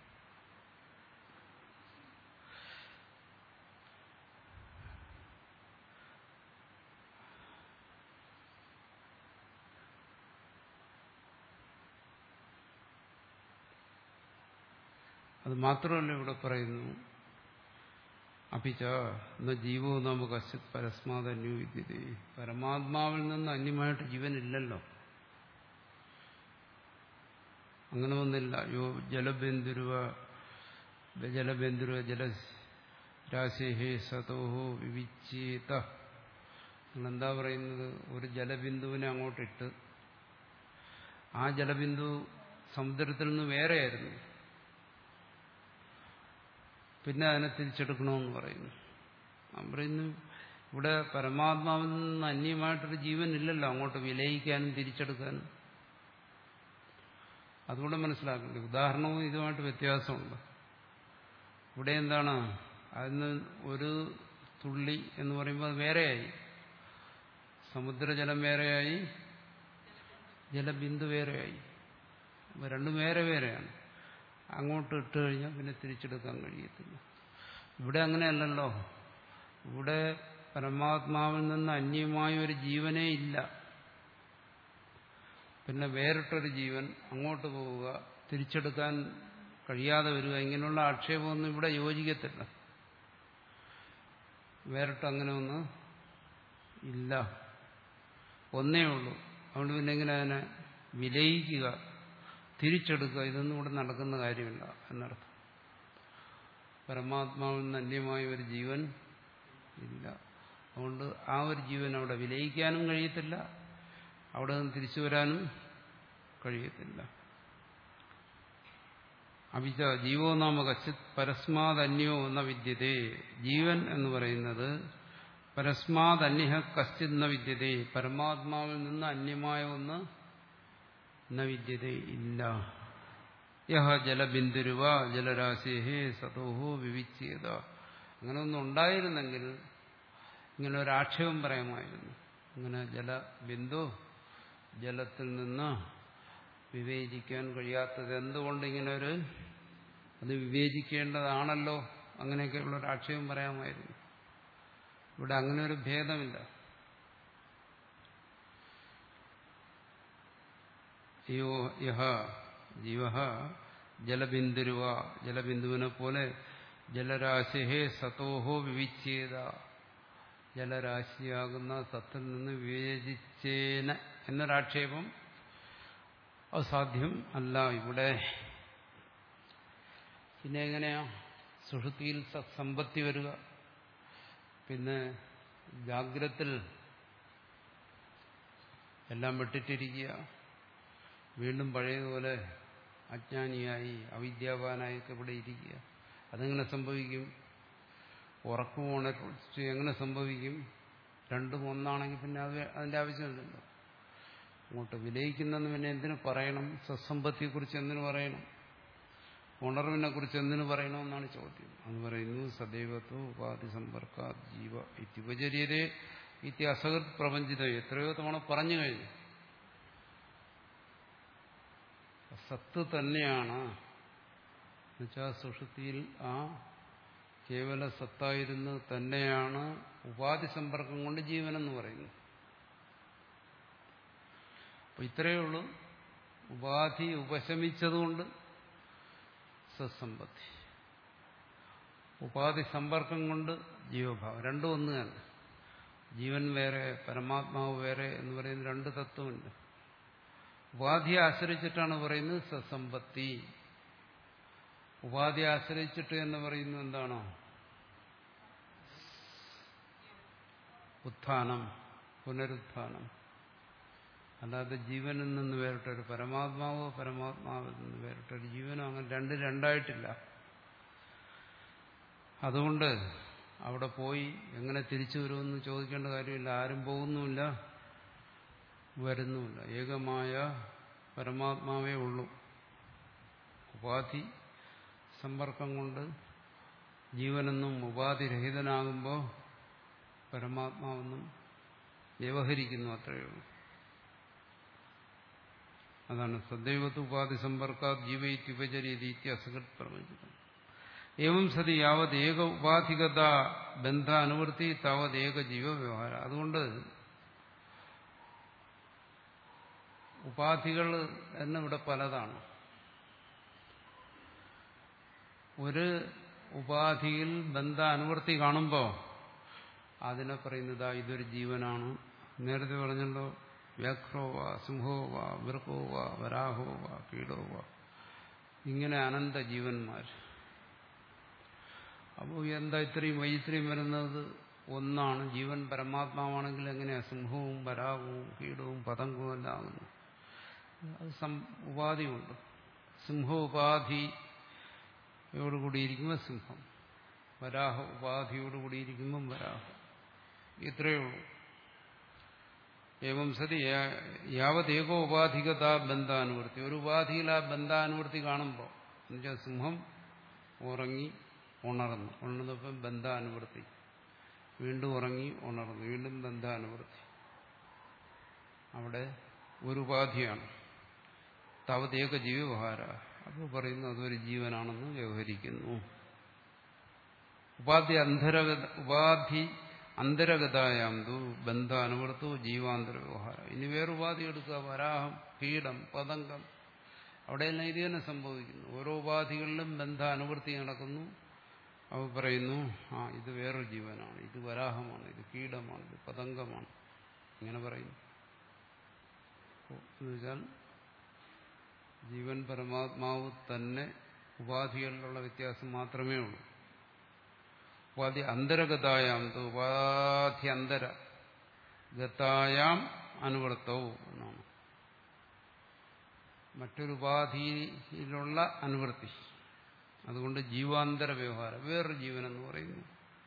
അത് മാത്രമല്ല ഇവിടെ പറയുന്നു അപ്പിച്ച എന്ന ജീവോ നമുക്ക് അശ്വത് പരസ്മാത് അന്യവിദ്യത പരമാത്മാവിൽ നിന്ന് അന്യമായിട്ട് ജീവനില്ലല്ലോ അങ്ങനെ ഒന്നില്ല യോ ജലബന്ധുരുവ ജലബന്ധുരുവ ജല രാശേഹേ സതോഹോ വിവിച്ചേത എന്താ പറയുന്നത് ഒരു ജലബിന്ദുവിനെ അങ്ങോട്ടിട്ട് ആ ജലബിന്ദു സമുദ്രത്തിൽ നിന്ന് വേറെയായിരുന്നു പിന്നെ അതിനെ തിരിച്ചെടുക്കണമെന്ന് പറയുന്നു ഞാൻ പറയുന്നു ഇവിടെ പരമാത്മാവിൽ നിന്ന് അന്യമായിട്ടൊരു ജീവൻ ഇല്ലല്ലോ അങ്ങോട്ട് വിലയിക്കാനും തിരിച്ചെടുക്കാനും അതുകൂടെ മനസ്സിലാക്കേണ്ടത് ഉദാഹരണവും ഇതുമായിട്ട് വ്യത്യാസമുണ്ട് ഇവിടെ എന്താണ് അതിന് ഒരു തുള്ളി എന്ന് പറയുമ്പോൾ അത് വേറെയായി സമുദ്രജലം വേറെയായി ജലബിന്ദു വേറെയായി അപ്പോൾ രണ്ടും വേറെ വേറെയാണ് അങ്ങോട്ട് ഇട്ട് കഴിഞ്ഞാൽ പിന്നെ തിരിച്ചെടുക്കാൻ കഴിയത്തില്ല ഇവിടെ അങ്ങനെയല്ലല്ലോ ഇവിടെ പരമാത്മാവിൽ നിന്ന് അന്യമായ ഒരു ജീവനേ ഇല്ല പിന്നെ വേറിട്ടൊരു ജീവൻ അങ്ങോട്ട് പോവുക തിരിച്ചെടുക്കാൻ കഴിയാതെ വരിക ഇങ്ങനെയുള്ള ആക്ഷേപമൊന്നും ഇവിടെ യോജിക്കത്തില്ല വേറിട്ട് അങ്ങനെ ഒന്ന് ഇല്ല ഒന്നേ ഉള്ളൂ അതുകൊണ്ട് പിന്നെ ഇങ്ങനെ അതിനെ വിലയിക്കുക തിരിച്ചെടുക്കുക ഇതൊന്നും ഇവിടെ നടക്കുന്ന കാര്യമില്ല എന്നർത്ഥം പരമാത്മാവിൽ നിന്ന് അന്യമായ ഒരു ജീവൻ ഇല്ല അതുകൊണ്ട് ആ ഒരു ജീവൻ അവിടെ വിലയിക്കാനും കഴിയത്തില്ല അവിടെ നിന്ന് തിരിച്ചു വരാനും കഴിയത്തില്ല അഭിജ ജീവോ നാമ കച്ചിത് പരസ്മാതന്യോ എന്ന വിദ്യതേ ജീവൻ എന്ന് പറയുന്നത് പരസ്മാതന്യ കശ്ചിത് ന വിദ്യതേ പരമാത്മാവിൽ നിന്ന് അന്യമായ ഒന്ന് ന വിദ്യതേ ഇല്ല യഹ ജലബിന്ദുരുവ ജലരാശേഹേ സതോഹോ വിവിച്യേത അങ്ങനെ ഒന്നും ഉണ്ടായിരുന്നെങ്കിൽ ഇങ്ങനെ ഒരു ആക്ഷേപം പറയാമായിരുന്നു ഇങ്ങനെ ജലബിന്ദു ജലത്തിൽ നിന്ന് വിവേചിക്കാൻ കഴിയാത്തത് എന്തുകൊണ്ട് ഇങ്ങനെ ഒരു അത് വിവേചിക്കേണ്ടതാണല്ലോ അങ്ങനെയൊക്കെയുള്ള ഒരു ആക്ഷേപം പറയാമായിരുന്നു ഇവിടെ അങ്ങനെ ഒരു ഭേദമില്ല യോ യഹ ജീവ ജലബിന്ദുരുവ ജലബിന്ദുവിനെ പോലെ ജലരാശിഹേ സതോഹോ വിവിച്ഛേദ ജലരാശിയാകുന്ന സത്തിൽ നിന്ന് വിവേചിച്ചേന എന്നൊരാക്ഷേപം അസാധ്യം അല്ല ഇവിടെ പിന്നെ എങ്ങനെയാ സുഷുതിയിൽ സമ്പത്തി വരിക പിന്നെ ജാഗ്രത്തിൽ എല്ലാം വിട്ടിട്ടിരിക്കുക വീണ്ടും പഴയതുപോലെ അജ്ഞാനിയായി അവിദ്യാവാനായൊക്കെ ഇവിടെ ഇരിക്കുക അതെങ്ങനെ സംഭവിക്കും ഉറക്കം ഉണർച്ച എങ്ങനെ സംഭവിക്കും രണ്ടും ഒന്നാണെങ്കിൽ പിന്നെ അത് അതിൻ്റെ ആവശ്യമില്ലല്ലോ അങ്ങോട്ട് വിലയിക്കുന്നെന്ന് പിന്നെ എന്തിനു പറയണം സത്സമ്പത്തിയെക്കുറിച്ച് എന്തിനു പറയണം ഉണർവിനെ കുറിച്ച് എന്തിനു പറയണമെന്നാണ് ചോദ്യം അത് പറയുന്നു സദൈവത്വ ഉപാധി സമ്പർക്ക ജീവ ഇത്യുപചര്യതേ ഇത്തി അസഹത് പ്രപഞ്ചിത എത്രയോ തവണ പറഞ്ഞു കഴിഞ്ഞു സത്ത് തന്നെയാണ് എന്നുവെച്ചാൽ സുഷുതിയിൽ ആ കേവല സത്തായിരുന്നത് തന്നെയാണ് ഉപാധി സമ്പർക്കം കൊണ്ട് ജീവനെന്ന് പറയുന്നു അപ്പൊ ഇത്രയേ ഉള്ളൂ ഉപാധി ഉപശമിച്ചതുകൊണ്ട് സത്സമ്പത്തി ഉപാധി സമ്പർക്കം കൊണ്ട് ജീവഭാവം രണ്ടും ഒന്ന് തന്നെ ജീവൻ വേറെ പരമാത്മാവ് വേറെ എന്ന് പറയുന്ന രണ്ട് തത്വമുണ്ട് ഉപാധിയെ ആശ്രയിച്ചിട്ടാണ് പറയുന്നത് സസമ്പത്തി ഉപാധിയെ ആശ്രയിച്ചിട്ട് എന്ന് പറയുന്നത് എന്താണോ ഉത്ഥാനം പുനരുത്ഥാനം അല്ലാതെ ജീവനിൽ നിന്ന് വേറിട്ടൊരു പരമാത്മാവോ പരമാത്മാവിൽ നിന്ന് വേറിട്ടൊരു ജീവനോ അങ്ങനെ രണ്ട് രണ്ടായിട്ടില്ല അതുകൊണ്ട് അവിടെ പോയി എങ്ങനെ തിരിച്ചു വരുമെന്ന് ചോദിക്കേണ്ട കാര്യമില്ല ആരും പോകുന്നുമില്ല വരുന്നുമില്ല ഏകമായ പരമാത്മാവേ ഉള്ളൂ ഉപാധി സമ്പർക്കം കൊണ്ട് ജീവനെന്നും ഉപാധിരഹിതനാകുമ്പോൾ പരമാത്മാവെന്നും വ്യവഹരിക്കുന്നു അത്രയേ ഉള്ളൂ അതാണ് സദൈവത്ത് ഉപാധി സമ്പർക്കാ ജീവയിത്യുപചരീതി അസകത് പ്രപഞ്ചിതം ഏവം സതി യാവത് ഏക ഉപാധികത ബന്ധ അനുവൃത്തി താവത് ഏക ജീവ വ്യവഹാരം അതുകൊണ്ട് ഉപാധികൾ എന്നിവിടെ പലതാണ് ഒരു ഉപാധിയിൽ ബന്ധ അനുവൃത്തി കാണുമ്പോൾ അതിനെ പറയുന്നത് ഇതൊരു ജീവനാണ് നേരത്തെ പറഞ്ഞല്ലോ വ്യാഘ്രോവ സിംഹോവ വൃക്കോവ വരാഹോവ കീടോവ ഇങ്ങനെ അനന്ത ജീവന്മാർ അപ്പോൾ എന്താ ഇത്രയും വൈത്രയും വരുന്നത് ഒന്നാണ് ജീവൻ പരമാത്മാവാണെങ്കിൽ എങ്ങനെയാ സിംഹവും വരാഹവും കീടവും പതങ്കവും എല്ലാം ആകുന്നു അത് ഉപാധിയുണ്ട് സിംഹോപാധിയോടുകൂടിയിരിക്കുമ്പോൾ സിംഹം വരാഹ ഉപാധിയോടുകൂടിയിരിക്കുമ്പം വരാഹം ഇത്രയേ ഉള്ളൂ ഏവം സതി യാവത് ഏകോ ഉപാധികത ബന്ധാനുവൃത്തി ഒരു ഉപാധിയിൽ ആ ബന്ധാനുവൃത്തി കാണുമ്പോൾ എന്നുവെച്ചാൽ സിംഹം ഉറങ്ങി ഉണർന്നു ഉണർന്നപ്പം ബന്ധാനുവൃത്തി വീണ്ടും ഉറങ്ങി ഉണർന്നു വീണ്ടും ബന്ധാനുവൃത്തി അവിടെ ഒരു ഉപാധിയാണ് താവതേക ജീവവഹാര അപ്പോൾ പറയുന്നു അതൊരു ജീവനാണെന്ന് വ്യവഹരിക്കുന്നു ഉപാധി അന്തരഗത ഉപാധി അന്തരഗതായാന്തു ബന്ധ അനുവർത്തോ ജീവാന്തര വ്യവഹാരം ഇനി വേറെ ഉപാധി എടുക്കുക വരാഹം കീടം പതങ്കം അവിടെയെല്ലാം ഇത് തന്നെ സംഭവിക്കുന്നു ഓരോ ഉപാധികളിലും ബന്ധ അനുവൃത്തി നടക്കുന്നു അവ പറയുന്നു ആ ഇത് വേറൊരു ജീവനാണ് ഇത് വരാഹമാണ് ഇത് കീടമാണ് ഇത് പതങ്കമാണ് ഇങ്ങനെ പറയുന്നു എന്നുവെച്ചാൽ ജീവൻ പരമാത്മാവ് തന്നെ ഉപാധികളിലുള്ള വ്യത്യാസം മാത്രമേ ഉള്ളൂ ഉപാധി അന്തരഗതായാം ഉപാധി അന്തര ഗതായാം അനുവർത്തവും എന്നാണ് മറ്റൊരു ഉപാധിയിലുള്ള അനുവൃത്തി അതുകൊണ്ട് ജീവാന്തര വ്യവഹാരം വേറൊരു ജീവൻ എന്ന് പറയുന്നു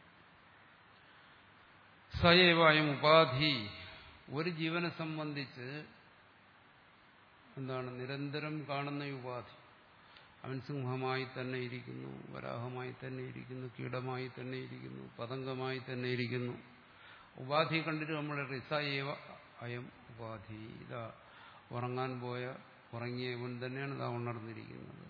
സയവായും ഉപാധി ഒരു ജീവനെ സംബന്ധിച്ച് എന്താണ് നിരന്തരം കാണുന്ന ഈ ഉപാധി അവൻ സിംഹമായി തന്നെ ഇരിക്കുന്നു വരാഹമായി തന്നെ ഇരിക്കുന്നു കീടമായി തന്നെ ഇരിക്കുന്നു പതങ്കമായി തന്നെ ഇരിക്കുന്നു ഉപാധി കണ്ടിട്ട് നമ്മൾ റിസയേവ അയം ഉപാധി ഇതാ ഉറങ്ങാൻ പോയ ഉറങ്ങിയ ഇവൻ തന്നെയാണ് ഇതാ ഉണർന്നിരിക്കുന്നത്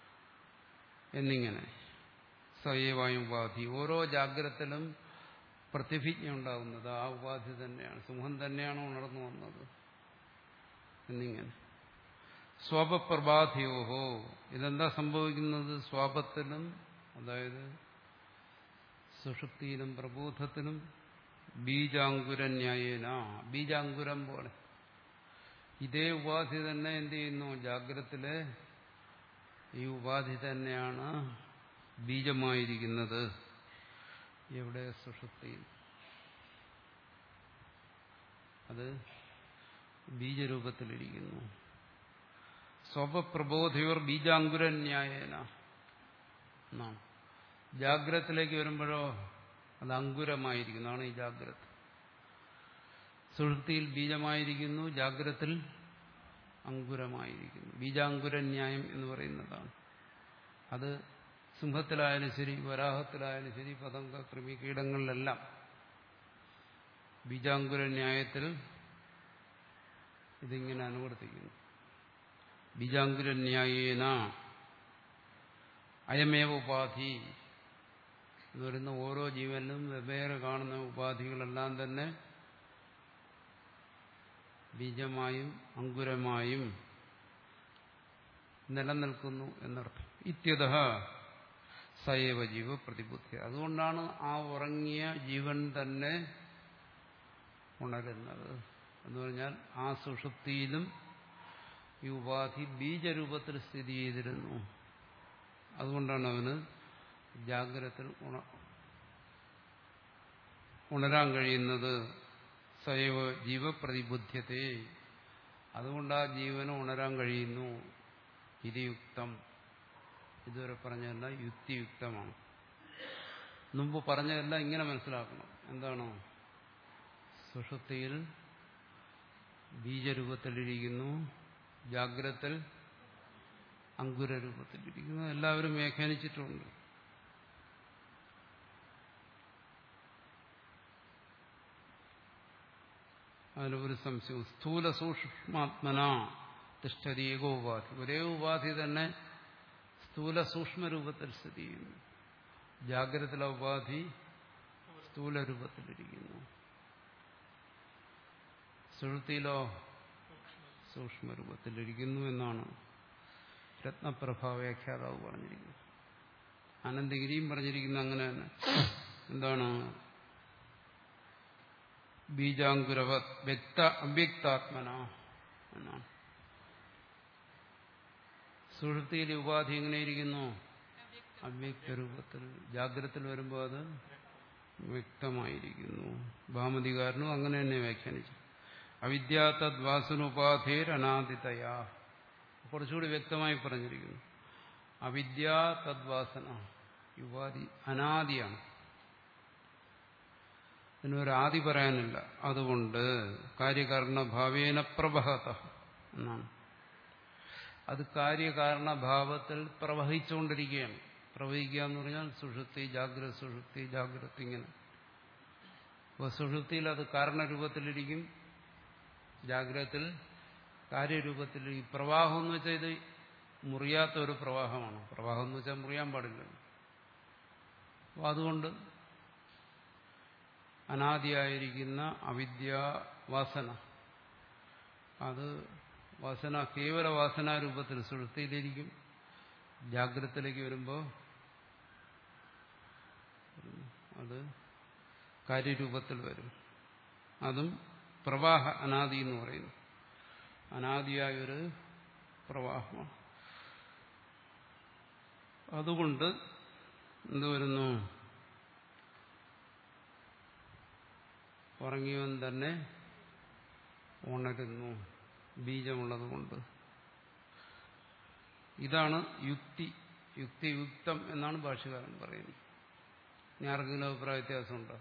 എന്നിങ്ങനെ സയേവായും ഉപാധി ഓരോ ജാഗ്രതത്തിലും പ്രത്യഭിജ്ഞ ഉണ്ടാകുന്നത് ആ ഉപാധി തന്നെയാണ് സിംഹം തന്നെയാണ് ഉണർന്നു വന്നത് എന്നിങ്ങനെ സ്വാപപ്രഭാധിയോഹോ ഇതെന്താ സംഭവിക്കുന്നത് സ്വാപത്തിലും അതായത് സുഷുപ്തിയിലും പ്രബോധത്തിലും ബീജാങ്കുരന്യായേന ബീജാങ്കുരം പോലെ ഇതേ ഉപാധി തന്നെ എന്ത് ചെയ്യുന്നു ജാഗ്രത്തിലെ ഈ ഉപാധി തന്നെയാണ് ബീജമായിരിക്കുന്നത് എവിടെ സുഷുപ്തിയിൽ അത് ബീജരൂപത്തിലിരിക്കുന്നു സ്വപ്രബോധയോർ ബീജാങ്കുരന്യായേന എന്നാണ് ജാഗ്രത്തിലേക്ക് വരുമ്പോഴോ അത് അങ്കുരമായിരിക്കുന്നതാണ് ഈ ജാഗ്രത സുഷുപ്തിയിൽ ബീജമായിരിക്കുന്നു ജാഗ്രത്തിൽ അങ്കുരമായിരിക്കുന്നു ബീജാങ്കുരന്യായം എന്ന് പറയുന്നതാണ് അത് സിംഹത്തിലായാലും ശരി വരാഹത്തിലായാലും ശരി പതങ്ക കൃമി കീടങ്ങളിലെല്ലാം ബീജാങ്കുരന്യായത്തിൽ ഇതിങ്ങനെ അനുവർത്തിക്കുന്നു ബീജാങ്കുരന്യായേന അയമേവ ഉപാധി എന്ന് പറയുന്ന ഓരോ ജീവനിലും വെവ്വേറെ കാണുന്ന ഉപാധികളെല്ലാം തന്നെ ബീജമായും അങ്കുരമായും നിലനിൽക്കുന്നു എന്നർത്ഥം ഇത്യത സയവ ജീവ പ്രതിബുദ്ധി അതുകൊണ്ടാണ് ആ ഉറങ്ങിയ ജീവൻ തന്നെ ഉണരുന്നത് എന്ന് പറഞ്ഞാൽ ആ സുഷുപ്തിയിലും ഈ ഉപാധി ബീജരൂപത്തിൽ സ്ഥിതി ചെയ്തിരുന്നു അതുകൊണ്ടാണ് അവന് ജാഗ്രത ഉണരാൻ കഴിയുന്നത് സയവ ജീവപ്രതിബുദ്ധ്യത്തെ അതുകൊണ്ട് ആ ജീവന് ഉണരാൻ കഴിയുന്നു ഇത് യുക്തം ഇതുവരെ പറഞ്ഞതല്ല യുക്തിയുക്തമാണ് മുമ്പ് പറഞ്ഞതെല്ലാം ഇങ്ങനെ മനസ്സിലാക്കണം എന്താണോ സുഷുപ്തിയിൽ ബീജരൂപത്തിലിരിക്കുന്നു ജാഗ്രത്തിൽ അങ്കുരരൂപത്തിലിരിക്കുന്നു എല്ലാവരും വ്യാഖ്യാനിച്ചിട്ടുണ്ട് അതിലൊരു സംശയം സ്ഥൂല സൂക്ഷ്മാത്മന തിഷ്ഠതി ഏകോപാധി ഒരേ ഉപാധി തന്നെ സ്ഥൂല സൂക്ഷ്മ രൂപത്തിൽ സ്ഥിതി ചെയ്യുന്നു ജാഗ്രതയിലെ ഉപാധി സ്ഥൂല രൂപത്തിലിരിക്കുന്നു സുഹൃത്തിയിലോ സൂക്ഷ്മ രൂപത്തിലിരിക്കുന്നു എന്നാണ് രത്നപ്രഭ വ്യാഖ്യാതാവ് പറഞ്ഞിരിക്കുന്നത് ആനന്ദഗിരിയും പറഞ്ഞിരിക്കുന്നു അങ്ങനെ തന്നെ എന്താണ് ബീജാങ്കുരവ വ്യക്ത അവ്യക്താത്മന എന്നാണ് സുഹൃത്തിയിലെ ഉപാധി എങ്ങനെയിരിക്കുന്നു അവ്യക്ത രൂപത്തിൽ ജാഗ്രതത്തിൽ വരുമ്പോൾ അത് വ്യക്തമായിരിക്കുന്നു ഭാമതികാരനും അങ്ങനെ തന്നെ വ്യാഖ്യാനിച്ചു അവിദ്യാതദ്വാസനുപാധേർ അനാദിതയാ കുറച്ചുകൂടി വ്യക്തമായി പറഞ്ഞിരിക്കുന്നു അവിദ്യാ തദ്വാസന ഉപാധി അനാദിയാണ് ഇതിനൊരാദി പറയാനില്ല അതുകൊണ്ട് കാര്യകാരണഭാവേന പ്രവഹത എന്നാണ് അത് കാര്യകാരണഭാവത്തിൽ പ്രവഹിച്ചുകൊണ്ടിരിക്കുകയാണ് പ്രവഹിക്കുക എന്ന് പറഞ്ഞാൽ സുഷുപ്തി ജാഗ്രത സുഷുപ്തി ജാഗ്രത ഇങ്ങനെ അപ്പോൾ സുഷുപ്തിയിൽ അത് കാരണരൂപത്തിലിരിക്കും ജാഗ്രതത്തിൽ കാര്യരൂപത്തിൽ ഈ പ്രവാഹം എന്ന് വെച്ചാൽ ഇത് മുറിയാത്ത ഒരു പ്രവാഹമാണ് പ്രവാഹം എന്ന് വെച്ചാൽ മുറിയാൻ പാടില്ല അപ്പോൾ അതുകൊണ്ട് അനാദിയായിരിക്കുന്ന അവിദ്യാവാസന അത് വാസന കേവല വാസനാരൂപത്തിൽ സുഷുപ്തിയിലിരിക്കും ജാഗ്രതത്തിലേക്ക് വരുമ്പോൾ അത് കാര്യരൂപത്തിൽ വരും അതും പ്രവാഹ അനാദി എന്ന് പറയുന്നു അനാദിയായൊരു പ്രവാഹമാണ് അതുകൊണ്ട് എന്ത് വരുന്നു ഉറങ്ങിയവൻ തന്നെ ഉണരുന്നു ബീജമുള്ളത് കൊണ്ട് ഇതാണ് യുക്തി യുക്തിയുക്തം എന്നാണ് ഭാഷകാരൻ പറയുന്നത് ഇനി ആർക്കെങ്കിലും അഭിപ്രായ വ്യത്യാസമുണ്ടോ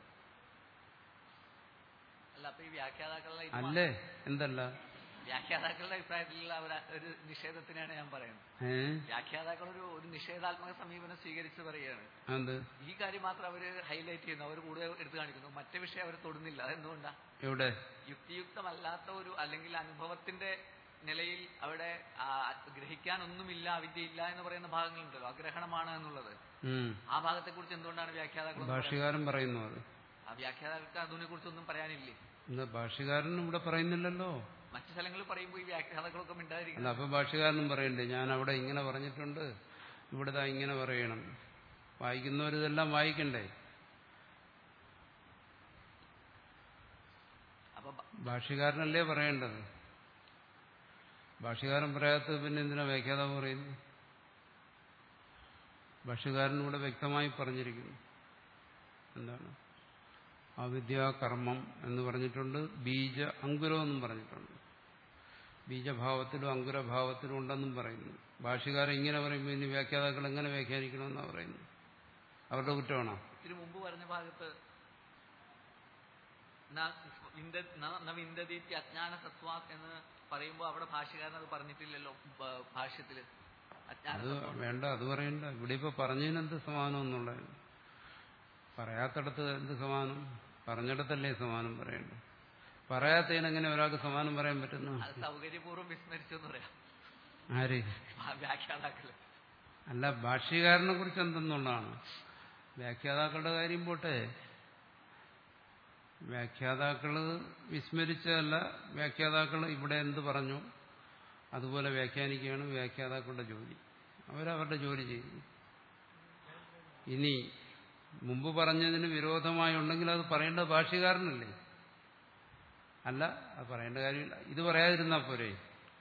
അല്ല അപ്പൊ ഈ വ്യാഖ്യാതാക്കളുടെ ഇത് അല്ലേ എന്തല്ല വ്യാഖ്യാതാക്കളുടെ അഭിപ്രായത്തിലുള്ള ഒരു- ഒരു നിഷേധത്തിനാണ് ഞാൻ പറയുന്നത് ഏ വ്യാഖ്യാതാക്കൾ ഒരു ഒരു നിഷേധാത്മക സമീപനം സ്വീകരിച്ച് പറയുകയാണ് എന്ത് ഈ കാര്യം മാത്രം അവർ ഹൈലൈറ്റ് ചെയ്യുന്നു അവർ കൂടുതൽ എടുത്തു കാണിക്കുന്നു മറ്റേ വിഷയം അവർ തൊടുന്നില്ല അതെന്തുകൊണ്ടാ എവിടെ യുക്തിയുക്തമല്ലാത്ത ഒരു അല്ലെങ്കിൽ അനുഭവത്തിന്റെ നിലയിൽ അവിടെ ആ, ഗ്രഹിക്കാനൊന്നുമില്ല അവിദ്യയില്ല എന്ന് പറയുന്ന ഭാഗങ്ങളുണ്ടല്ലോ അഗ്രഹണമാണ് എന്നുള്ളത് ഉം. ആ ഭാഗത്തെക്കുറിച്ച് എന്തുകൊണ്ടാണ് വ്യാഖ്യാതാക്കൾ ഒന്നും ഭാഷ്യകാരൻ പറയുന്നു അത് പറയുന്നത്? ആ വ്യാഖ്യാതാക്കൾക്ക് അതിനെ കുറിച്ചൊന്നും പറയാനില്ലേ എന്താ ഭാഷ്യകാരൻ ഇവിടെ പറയുന്നില്ലല്ലോ മറ്റു സ്ഥലങ്ങളിൽ പറയുമ്പോൾ ഈ വ്യാഖ്യാതാക്കളൊക്കെ മിണ്ടാതിരിക്കും അല്ല അപ്പൊ ഭാഷ്യകാരനും പറയണ്ടേ ഞാൻ അവിടെ ഇങ്ങനെ പറഞ്ഞിട്ടുണ്ട് ഇവിടെ ദാ ഇങ്ങനെ പറയണം വായിക്കുന്നവരിതെല്ലാം വായിക്കണ്ടേ അപ്പൊ ബ- ഭാഷ്യകാരനല്ലേ പറയേണ്ടത് ഭാഷ്യകാരൻ പറയാത്തത് പിന്നെ എന്തിനാ വ്യാഖ്യാതാവ് പറയുന്നു ഭാഷ്യകാരൻ ഇവിടെ വ്യക്തമായി പറഞ്ഞിരിക്കുന്നു എന്താണ് അവിദ്യാകർമ്മം എന്ന് പറഞ്ഞിട്ടുണ്ട് ബീജ അങ്കുരം എന്നും പറഞ്ഞിട്ടുണ്ട് ബീജഭാവത്തിലും അങ്കുരഭാവത്തിലും ഉണ്ടെന്നും പറയുന്നു ഭാഷ്യകാരൻ ഇങ്ങനെ പറയുമ്പോൾ ഇനി വ്യാഖ്യാതാക്കൾ എങ്ങനെ വ്യാഖ്യാനിക്കണമെന്നാണ് പറയുന്നത് അവരുടെ കുറ്റമാണോ ഇതിനു മുമ്പ് പറഞ്ഞ ഭാഗത്ത് ന- വിന്ദ- ന- ന വിന്ദതീത്തി അജ്ഞാന സത്വാത് എന്ന് പറയുമ്പോൾ അവിടെ ഭാഷ്യകാരൻ അത് പറഞ്ഞിട്ടില്ലല്ലോ ബ- ഭാഷ്യത്തില് അജ്ഞാന അത് സത്വാത്. വേണ്ട അത് പറയണ്ട ഇവിടെ ഇപ്പൊ പറഞ്ഞതിന് എന്ത് സമാനം എന്നുള്ളത് പറയാത്തടത്ത് എന്ത് സമാനം പറഞ്ഞിടത്തല്ലേ സമാനം പറയണ്ട പറയാത്തതിന് എങ്ങനെ ഒരാൾക്ക് സമാനം പറയാൻ പറ്റുന്നു അത് സൗകര്യപൂർവ്വം വിസ്മരിച്ചു എന്ന് പറയാം ആര് ആ വ്യാഖ്യാതാക്കള് അല്ല ഭാഷ്യകാരനെ കുറിച്ച് എന്തെന്നുള്ളതാണ് വ്യാഖ്യാതാക്കളുടെ കാര്യം പോട്ടെ വ്യാഖ്യാതാക്കള് വിസ്മരിച്ചതല്ല വ്യാഖ്യാതാക്കൾ ഇവിടെ എന്ത് പറഞ്ഞു അതുപോലെ വ്യാഖ്യാനിക്കുകയാണ് വ്യാഖ്യാതാക്കളുടെ ജോലി അവരവരുടെ ജോലി ചെയ്യുന്നു ഇനി മുമ്പ് പറഞ്ഞതിന് വിരോധമായി ഉണ്ടെങ്കിൽ അത് പറയേണ്ട ഭാഷ്യകാരനല്ലേ അല്ല അത് പറയേണ്ട കാര്യമില്ല ഇത് പറയാതിരുന്നാൽ പോരെ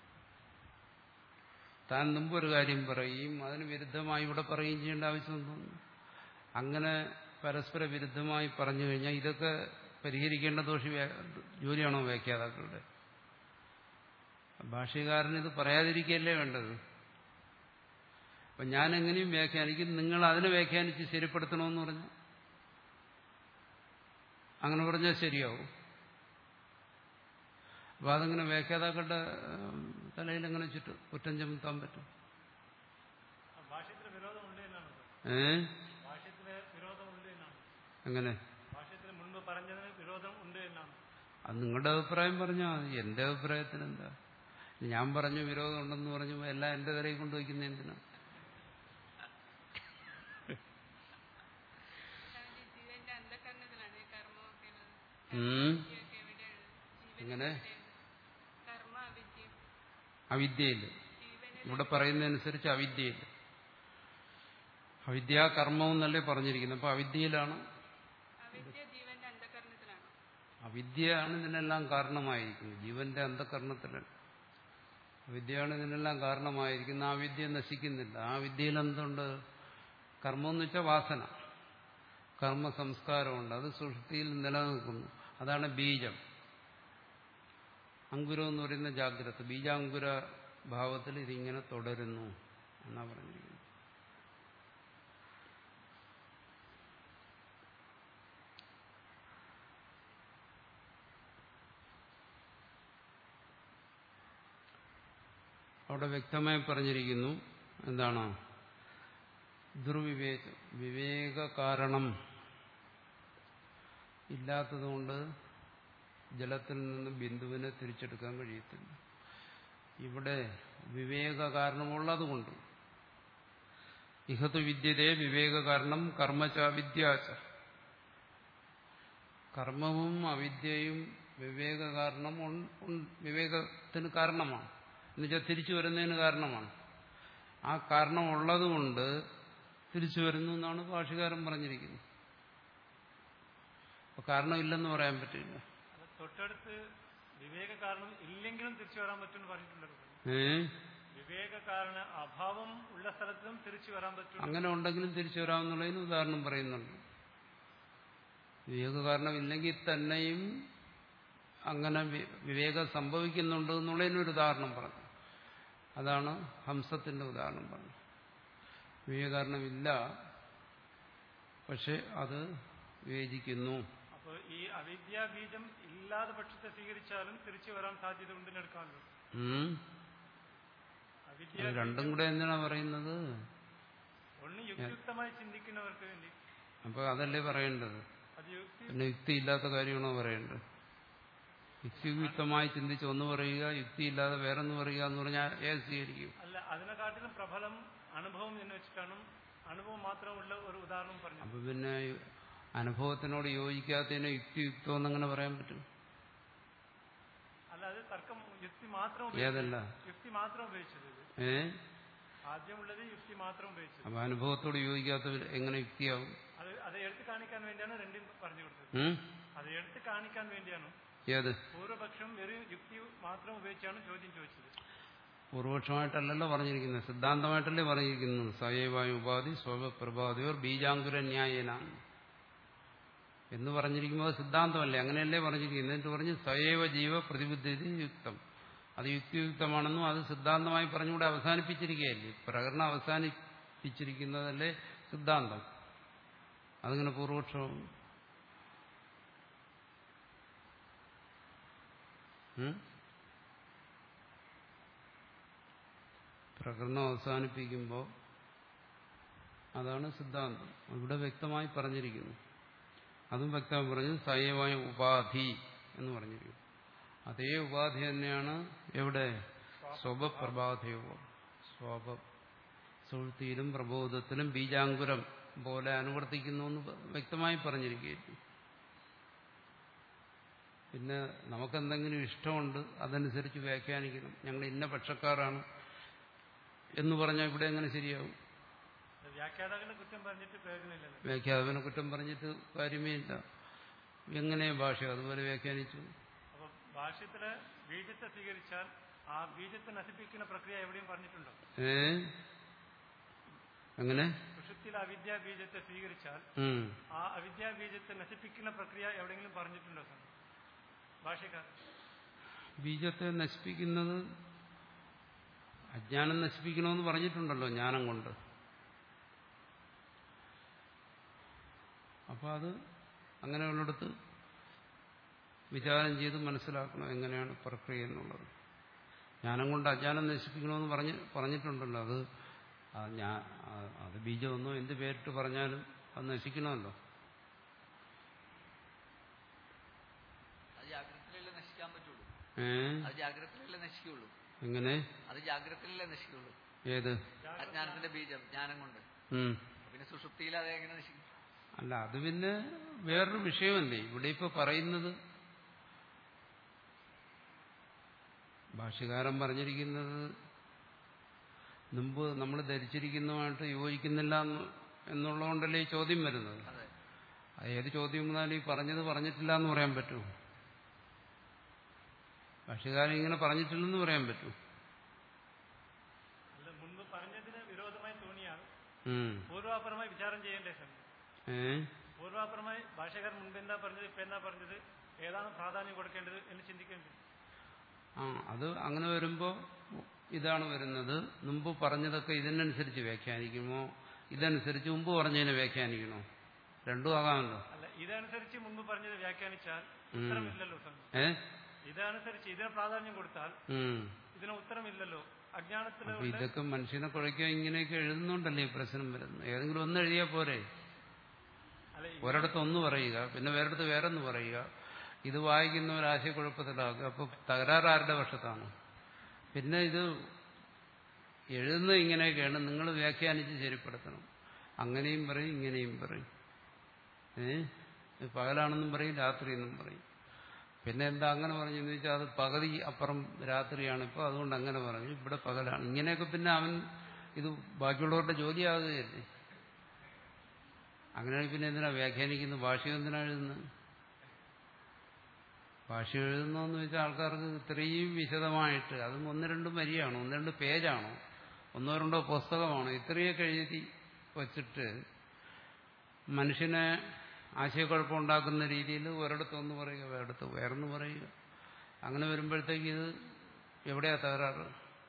താൻ മുമ്പ് ഒരു കാര്യം പറയുകയും അതിന് വിരുദ്ധമായി ഇവിടെ പറയുകയും ചെയ്യേണ്ട ആവശ്യം തോന്നുന്നു അങ്ങനെ പരസ്പര വിരുദ്ധമായി പറഞ്ഞു കഴിഞ്ഞാൽ ഇതൊക്കെ പരിഹരിക്കേണ്ട ദോഷി വ്യാ- ജോലിയാണോ വ്യാഖ്യാതാക്കളുടെ ഭാഷ്യകാരൻ ഇത് പറയാതിരിക്കുകയല്ലേ വേണ്ടത് അപ്പൊ ഞാൻ എങ്ങനെയും വ്യാഖ്യാനിക്കും നിങ്ങൾ അതിനെ വ്യാഖ്യാനിച്ച് ശരിപ്പെടുത്തണമെന്ന് പറഞ്ഞു അങ്ങനെ പറഞ്ഞാൽ ശരിയാവും അപ്പൊ അതങ്ങനെ വ്യാഖ്യാതാക്കളുടെ ഏഹ്, തലയിൽ എങ്ങനെ ചുറ്റും കുറ്റം ചുമത്താൻ പറ്റും ഭാഷ്യത്തിന് വിരോധമുണ്ട് എന്നാണ് ഏ ഭാഷ്യത്തിന് വിരോധമുണ്ട് എന്നാണ് അങ്ങനെ ഭാഷ്യത്തിന് മുൻപ് പറഞ്ഞതിന് വിരോധം ഉണ്ട് എന്നാണ് അത് നിങ്ങളുടെ അഭിപ്രായം പറഞ്ഞാൽ മതി എന്റെ അഭിപ്രായത്തിന് എന്താ ഞാൻ പറഞ്ഞു വിരോധം ഉണ്ടെന്ന് പറഞ്ഞു എല്ലാം എന്റെ തലയിൽ കൊണ്ടുവയ്ക്കുന്ന എന്തിനാ സ്വാമി, ജീവന്റെ അന്ധകരണത്തിലാണ് ഈ കർമ്മമൊക്കെ ഉള്ളത്. ഉം. വിദ്യയൊക്കെ എവിടെയാണ്? ജീവന് എങ്ങനെ? എവിടെയാണ്? കർമ്മ അവിദ്യ അവിദ്യയിൽ ജീവന് ഇവിടെ പറയുന്നതനുസരിച്ച് അവിദ്യയിൽ അവിദ്യാകർമ്മം എന്നല്ലേ പറഞ്ഞിരിക്കുന്നത് അപ്പൊ അവിദ്യയിലാണ് അവിദ്യ ജീവന്റെ അന്ധകരണത്തിലാണ് അവിദ്യയാണ് ഇതിനെല്ലാം കാരണമായിരിക്കുന്നത് ജീവന്റെ അന്ധകരണത്തിലാണ് അവിദ്യയാണ് ഇതിനെല്ലാം കാരണമായിരിക്കുന്നത് ആ വിദ്യ നശിക്കുന്നില്ല ആ വിദ്യയിൽ എന്തുണ്ട് കർമ്മം എന്ന് വെച്ചാൽ വാസന കർമ്മ സംസ്കാരമുണ്ട് അത് സൃഷ്ടിയിൽ നിലനിൽക്കുന്നു അതാണ് ബീജം അങ്കുരം എന്ന് പറയുന്ന ജാഗ്രത ബീജാങ്കുര ഭാവത്തിൽ ഇതിങ്ങനെ തുടരുന്നു എന്നാ പറഞ്ഞിരിക്കുന്നത് അവിടെ വ്യക്തമായി പറഞ്ഞിരിക്കുന്നു എന്താണ് ദുർവിവേക വിവേക കാരണം ഇല്ലാത്തതുകൊണ്ട് ജലത്തിൽ നിന്ന് ബിന്ദുവിനെ തിരിച്ചെടുക്കാൻ കഴിയത്തില്ല ഇവിടെ വിവേക കാരണമുള്ളതുകൊണ്ട് ഇഹത്തു വിദ്യതേ വിവേക കാരണം കർമ്മച വിദ്യാച കർമ്മവും അവിദ്യയും വിവേക കാരണം ഉൺ- ഉൺ- വിവേകത്തിന് കാരണമാണ് എന്നുവെച്ചാൽ തിരിച്ചു വരുന്നതിന് കാരണമാണ് ആ കാരണം ഉള്ളതുകൊണ്ട് തിരിച്ചു വരുന്നു എന്നാണ് ഭാഷകാരൻ പറഞ്ഞിരിക്കുന്നത് അപ്പൊ കാരണമില്ലെന്ന് പറയാൻ പറ്റില്ല അത് തൊട്ടടുത്ത് വിവേക കാരണം ഇല്ലെങ്കിലും തിരിച്ചു വരാൻ പറ്റുമെന്ന് പറഞ്ഞിട്ടുണ്ടല്ലോ ഏ വിവേക കാരണ അഭാവം ഉള്ള സ്ഥലത്തും തിരിച്ചു വരാൻ പറ്റും അങ്ങനെ ഉണ്ടെങ്കിലും തിരിച്ചു വരാമെന്നുള്ളതിന് ഉദാഹരണം പറയുന്നുണ്ട് വിവേക കാരണം ഇല്ലെങ്കിൽ തന്നെയും അങ്ങനെ വി- വിവേകം സംഭവിക്കുന്നുണ്ട് എന്നുള്ളതിനൊരു ഉദാഹരണം പറഞ്ഞു അതാണ് ഹംസത്തിന്റെ ഉദാഹരണം പറഞ്ഞു വിവേകാരണമില്ല പക്ഷെ അത് വിവേചിക്കുന്നു അപ്പോൾ ഈ അവിദ്യാ ബീജം ഇല്ലാതെ പക്ഷത്തെ സ്വീകരിച്ചാലും തിരിച്ചു വരാൻ സാധ്യത ഉണ്ടെന്ന് എടുക്കാമല്ലോ ഉം. അവിദ്യ അത് രണ്ടും കൂടെ എന്തിനാ പറയുന്നത് ഒന്ന് യുക്തിയുക്തമായി ചിന്തിക്കുന്നവർക്ക് വേണ്ടി അപ്പൊ അതല്ലേ പറയേണ്ടത് അത് യുക്തി പിന്നെ യുക്തിയില്ലാത്ത കാര്യമാണോ പറയേണ്ടത് യുക്തിയുക്തമായി ചിന്തിച്ച് ഒന്ന് പറയുക യുക്തിയില്ലാതെ വേറൊന്ന് പറയുക എന്ന് പറഞ്ഞാൽ ഏത് സ്വീകരിക്കും അല്ല അതിനെക്കാട്ടിലും പ്രബലം അനുഭവം എന്ന് വെച്ചിട്ടാണ് അനുഭവം മാത്രമുള്ള ഒരു ഉദാഹരണം പറഞ്ഞു അപ്പൊ പിന്നെ അനുഭവത്തിനോട് യോജിക്കാത്തതിനെ യുക്തിയുക്തം എന്നങ്ങനെ പറയാൻ പറ്റും അല്ല അത് തർക്കം യുക്തി മാത്രം ഏതല്ല ഉപയോഗിച്ചത്. യുക്തി മാത്രം ഉപയോഗിച്ചത് ഇത്. ഏ ആദ്യമുള്ളത് യുക്തി മാത്രം ഉപയോഗിച്ചത് അപ്പൊ അനുഭവത്തോട് യോജിക്കാത്ത എങ്ങനെ യുക്തിയാവും അത് അത് എടുത്തു കാണിക്കാൻ വേണ്ടിയാണ് രണ്ടും പറഞ്ഞു കൊടുത്തത് ഉം? അത് എടുത്തു കാണിക്കാൻ വേണ്ടിയാണ് ഏത് പൂർവപക്ഷം വെറും യുക്തി മാത്രം ഉപയോഗിച്ചാണ് ചോദ്യം ചോദിച്ചത് പൂർവപക്ഷമായിട്ടല്ലല്ലോ പറഞ്ഞിരിക്കുന്നത് സിദ്ധാന്തമായിട്ടല്ലേ പറഞ്ഞിരിക്കുന്നത് സയവായു ഉപാധി സ്വപ്രഭാതിയോർ ബീജാങ്കുര ന്യായനാണ് എന്ന് പറഞ്ഞിരിക്കുമ്പോൾ സിദ്ധാന്തമല്ലേ അങ്ങനെയല്ലേ പറഞ്ഞിരിക്കുന്നത് എന്നിട്ട് പറഞ്ഞ് സയവ ജീവ പ്രതിബുദ്ധി യുക്തം അത് യുക്തിയുക്തമാണെന്നും അത് സിദ്ധാന്തമായി പറഞ്ഞുകൂടെ അവസാനിപ്പിച്ചിരിക്കുകയല്ലേ പ്രകടനം അവസാനിപ്പിച്ചിരിക്കുന്നതല്ലേ സിദ്ധാന്തം അതിങ്ങനെ പൂർവപക്ഷം ഉം? പ്രകടനം അവസാനിപ്പിക്കുമ്പോൾ അതാണ് സിദ്ധാന്തം ഇവിടെ വ്യക്തമായി പറഞ്ഞിരിക്കുന്നു അതും വ്യക്തമായി പറഞ്ഞു സയവായ ഉപാധി എന്ന് പറഞ്ഞിരിക്കുന്നു അതേ ഉപാധി തന്നെയാണ് എവിടെ സ്വപപ്രഭാതയോഗം സ്വപ സുഹൃത്തിയിലും പ്രബോധത്തിലും ബീജാങ്കുരം പോലെ അനുവർത്തിക്കുന്നു എന്ന് വ്യക്തമായി പറഞ്ഞിരിക്കുകയായിരുന്നു പിന്നെ നമുക്കെന്തെങ്കിലും ഇഷ്ടമുണ്ട് അതനുസരിച്ച് വ്യാഖ്യാനിക്കണം ഞങ്ങൾ ഇന്ന പക്ഷക്കാരാണ് എന്ന് പറഞ്ഞാൽ ഇവിടെ എങ്ങനെ ശരിയാവും അത് വ്യാഖ്യാതാക്കളുടെ കുറ്റം പറഞ്ഞിട്ട് പ്രയോജനമില്ലല്ലോ വ്യാഖ്യാതാവിനെ കുറ്റം പറഞ്ഞിട്ട് കാര്യമേ ഇല്ല എങ്ങനെ ഭാഷ അതുപോലെ വ്യാഖ്യാനിച്ചു അപ്പൊ ഭാഷ്യത്തിലെ ബീജത്തെ സ്വീകരിച്ചാൽ ആ ബീജത്തെ നശിപ്പിക്കുന്ന പ്രക്രിയ എവിടെയും പറഞ്ഞിട്ടുണ്ടോ ഏ എങ്ങനെ സുഷുപ്തിയിൽ അവിദ്യാ ബീജത്തെ സ്വീകരിച്ചാൽ ഉം. ആ അവിദ്യാ ബീജത്തെ നശിപ്പിക്കുന്ന പ്രക്രിയ എവിടെയെങ്കിലും പറഞ്ഞിട്ടുണ്ടോ സാർ ഭാഷ്യക്കാരൻ ബീജത്തെ നശിപ്പിക്കുന്നത് അജ്ഞാനം നശിപ്പിക്കണമെന്ന് പറഞ്ഞിട്ടുണ്ടല്ലോ ജ്ഞാനം കൊണ്ട് അപ്പോൾ അത് അങ്ങനെയുള്ളിടത്ത് വിചാരം ചെയ്ത് മനസ്സിലാക്കണം എങ്ങനെയാണ് പ്രക്രിയ എന്നുള്ളത് ജ്ഞാനം കൊണ്ട് അജ്ഞാനം നശിപ്പിക്കണമെന്ന് പറഞ്ഞ് പറഞ്ഞിട്ടുണ്ടല്ലോ അത് ആ ഞാ ആ- അത് ബീജമൊന്നോ എന്ത് പേരിട്ട് പറഞ്ഞാലും അത് നശിക്കണമല്ലോ അത് ജാഗ്രതയിലല്ലേ നശിക്കാൻ പറ്റുള്ളൂ ഏ അത് ജാഗ്രതയിലല്ലേ നശിക്കുള്ളൂ എങ്ങനെ അത് ജാഗ്രതയിലല്ലേ നശിക്കുള്ളൂ ഏത് അജ്ഞാനത്തിന്റെ ബീജം ജ്ഞാനം കൊണ്ട് ഉം പിന്നെ സുഷുപ്തിയിൽ അത് എങ്ങനെ നശിക്കും അല്ല അത് പിന്നെ വേറൊരു വിഷയമല്ലേ ഇവിടെ ഇപ്പൊ പറയുന്നത് ഭാഷ്യകാരൻ പറഞ്ഞിരിക്കുന്നത് മുമ്പ് നമ്മൾ ധരിച്ചിരിക്കുന്നതുമായിട്ട് യോജിക്കുന്നില്ല എന്ന് എന്നുള്ളതുകൊണ്ടല്ലേ ഈ ചോദ്യം വരുന്നത് അതെ അത് ഏത് ചോദ്യം വന്നാലും ഈ പറഞ്ഞത് പറഞ്ഞിട്ടില്ല എന്ന് പറയാൻ പറ്റുമോ ഭാഷ്യകാരൻ ഇങ്ങനെ പറഞ്ഞിട്ടില്ലെന്ന് പറയാൻ പറ്റുമോ അല്ല മുൻപ് പറഞ്ഞതിന് വിരോധമായി തോന്നിയാൽ ഉം. പൂർവാപരമായി വിചാരം ചെയ്യേണ്ടേ സാർ ഏ പൂർവാപരമായി ഭാഷകാരൻ മുൻപ് എന്താ പറഞ്ഞത് ഇപ്പൊ എന്താ പറഞ്ഞത് ഏതാണ് പ്രാധാന്യം കൊടുക്കേണ്ടത് എന്ന് ചിന്തിക്കേണ്ടത് ആ അത് അങ്ങനെ വരുമ്പോൾ ഇതാണ് വരുന്നത് മുമ്പ് പറഞ്ഞതൊക്കെ ഇതിനനുസരിച്ച് വ്യാഖ്യാനിക്കുമോ ഇതനുസരിച്ച് മുമ്പ് പറഞ്ഞതിനെ വ്യാഖ്യാനിക്കണോ രണ്ടും ആകാമല്ലോ അല്ല ഇതനുസരിച്ച് മുൻപ് പറഞ്ഞത് വ്യാഖ്യാനിച്ചാൽ ഉത്തരമില്ലല്ലോ സാർ ഏ ഇതനുസരിച്ച് ഇതിന് പ്രാധാന്യം കൊടുത്താൽ ഉം. ഇതിന് ഉത്തരമില്ലല്ലോ അജ്ഞാനത്തിലുള്ള അപ്പൊ ഇതൊക്കെ മനുഷ്യനെ കുഴയ്ക്കാൻ ഇങ്ങനെയൊക്കെ എഴുതുന്നുണ്ടല്ലേ ഈ പ്രശ്നം വരുന്നത് ഏതെങ്കിലും ഒന്ന് എഴുതിയാൽ പോരെ അല്ല ഈ- ഒരിടത്ത് ഒന്ന് പറയുക പിന്നെ വേറെടുത്ത് വേറൊന്ന് പറയുക ഇത് വായിക്കുന്നവർ ആശയക്കുഴപ്പത്തിലാക്കുക അപ്പൊ തകരാറ് ആരുടെ പക്ഷത്താണ് പിന്നെ ഇത് എഴുതുന്നത് ഇങ്ങനെയൊക്കെയാണ് നിങ്ങൾ വ്യാഖ്യാനിച്ച് ശരിപ്പെടുത്തണം അങ്ങനെയും പറയും ഇങ്ങനെയും പറയും ഏ ഇത് പകലാണെന്നും പറയും രാത്രിയെന്നും പറയും പിന്നെ എന്താ അങ്ങനെ പറഞ്ഞെന്ന് വെച്ചാൽ അത് പകുതി അപ്പുറം രാത്രിയാണ് ഇപ്പോൾ അതുകൊണ്ട് അങ്ങനെ പറഞ്ഞു ഇവിടെ പകലാണ് ഇങ്ങനെയൊക്കെ പിന്നെ അവൻ ഇത് ബാക്കിയുള്ളവരുടെ ജോലിയാകുകയല്ലേ അങ്ങനെയാണെങ്കിൽ പിന്നെ എന്തിനാ വ്യാഖ്യാനിക്കുന്നത് ഭാഷ എന്തിനാ എഴുതുന്നത് ഭാഷ എഴുതുന്നതെന്ന് വെച്ചാൽ ആൾക്കാർക്ക് ഇത്രയും വിശദമായിട്ട് അതും ഒന്ന് രണ്ട് വരിയാണോ ഒന്ന് രണ്ട് പേജാണോ ഒന്നോ രണ്ടോ പുസ്തകമാണോ ഇത്രയൊക്കെ എഴുതി വച്ചിട്ട് മനുഷ്യനെ ആശയക്കുഴപ്പമുണ്ടാക്കുന്ന രീതിയിൽ ഒരിടത്തൊന്ന് പറയുക വേറെടുത്ത് വേറൊന്ന് പറയുക അങ്ങനെ വരുമ്പോഴത്തേക്ക് ഇത് എവിടെയാ തകരാറ്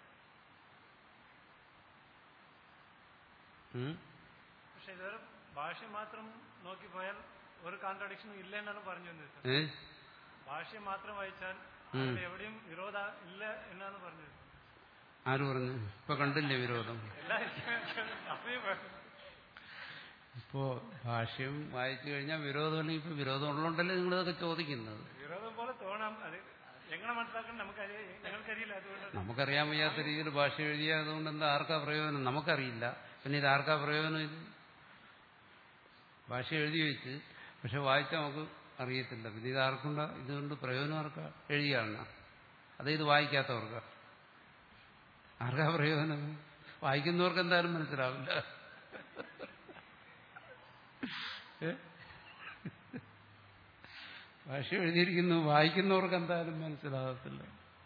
ഉം? പക്ഷെ ഇത് ഭാഷ മാത്രം നോക്കി പോയാൽ ഒരു കോൺട്രഡിക്ഷനും ഇല്ല എന്നാണ് പറഞ്ഞു വന്നത് സാർ ഏ ഭാഷ മാത്രം വായിച്ചാൽ ഉം. അതിൽ എവിടെയും വിരോധ ഇല്ല എന്നാണ് പറഞ്ഞത് ആര് പറഞ്ഞു ഇപ്പൊ കണ്ടില്ലേ വിരോധം എല്ലാ അപ്പയും ഇപ്പോ ഭാഷ്യം വായിച്ചു കഴിഞ്ഞാൽ വിരോധമല്ലെങ്കിൽ ഇപ്പൊ വിരോധം ഉള്ളതുകൊണ്ടല്ലേ നിങ്ങളിതൊക്കെ ചോദിക്കുന്നത് വിരോധം പോലെ തോന്നാം അത് എങ്ങനെ മനസ്സിലാക്കണം നമുക്കറിയ ഞങ്ങൾക്കറിയില്ല അതുകൊണ്ട് നമുക്കറിയാൻ വയ്യാത്ത രീതിയിൽ ഭാഷ എഴുതിയ അതുകൊണ്ട് എന്താ ആർക്കാ പ്രയോജനം നമുക്കറിയില്ല പിന്നെ ഇത് ആർക്കാ പ്രയോജനം ഇത് ഭാഷ എഴുതി വെച്ച് പക്ഷെ വായിച്ചാൽ നമുക്ക് അറിയത്തില്ല പിന്നെ ഇത് ആർക്കുണ്ട ഇതുകൊണ്ട് പ്രയോജനം ആർക്കാ എഴുതിയാണ് അത് ഇത് വായിക്കാത്തവർക്കാ ആർക്കാ പ്രയോജനം വായിക്കുന്നവർക്ക് എന്തായാലും മനസ്സിലാവില്ല ഏ? ഭാഷ എഴുതിയിരിക്കുന്നു വായിക്കുന്നവർക്ക് എന്തായാലും മനസ്സിലാകത്തില്ല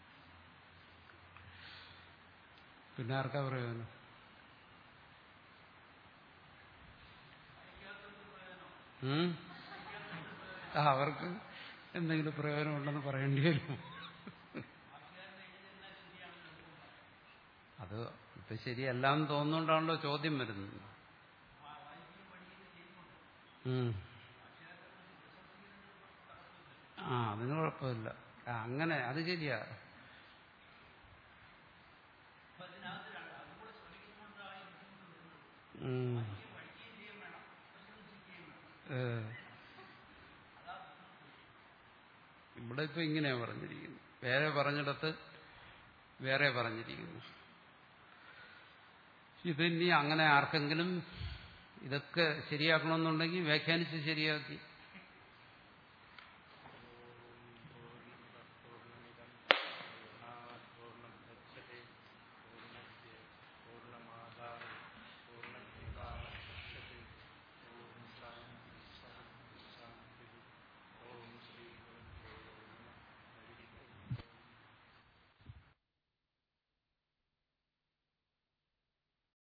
പിന്നെ ആർക്കാ പ്രയോജനം ഉം? ആ അവർക്ക് എന്തെങ്കിലും പ്രയോജനമുണ്ടെന്ന് പറയേണ്ടി വരും അത് ഇപ്പൊ ശരിയല്ലാന്ന് തോന്നുന്നുകൊണ്ടാണല്ലോ ചോദ്യം വരുന്നത് ഉം. ആ അതിന് കുഴപ്പമില്ല ആ, അങ്ങനെ അത് ശരിയാ ഉം. ഏ. ഇവിടെ ഇപ്പൊ ഇങ്ങനെയാ പറഞ്ഞിരിക്കുന്നു വേറെ പറഞ്ഞിടത്ത് വേറെ പറഞ്ഞിരിക്കുന്നു ഇതിനി അങ്ങനെ ആർക്കെങ്കിലും ഇതൊക്കെ ശരിയാക്കണമെന്നുണ്ടെങ്കിൽ വ്യാഖ്യാനിച്ച് ശരിയാക്കി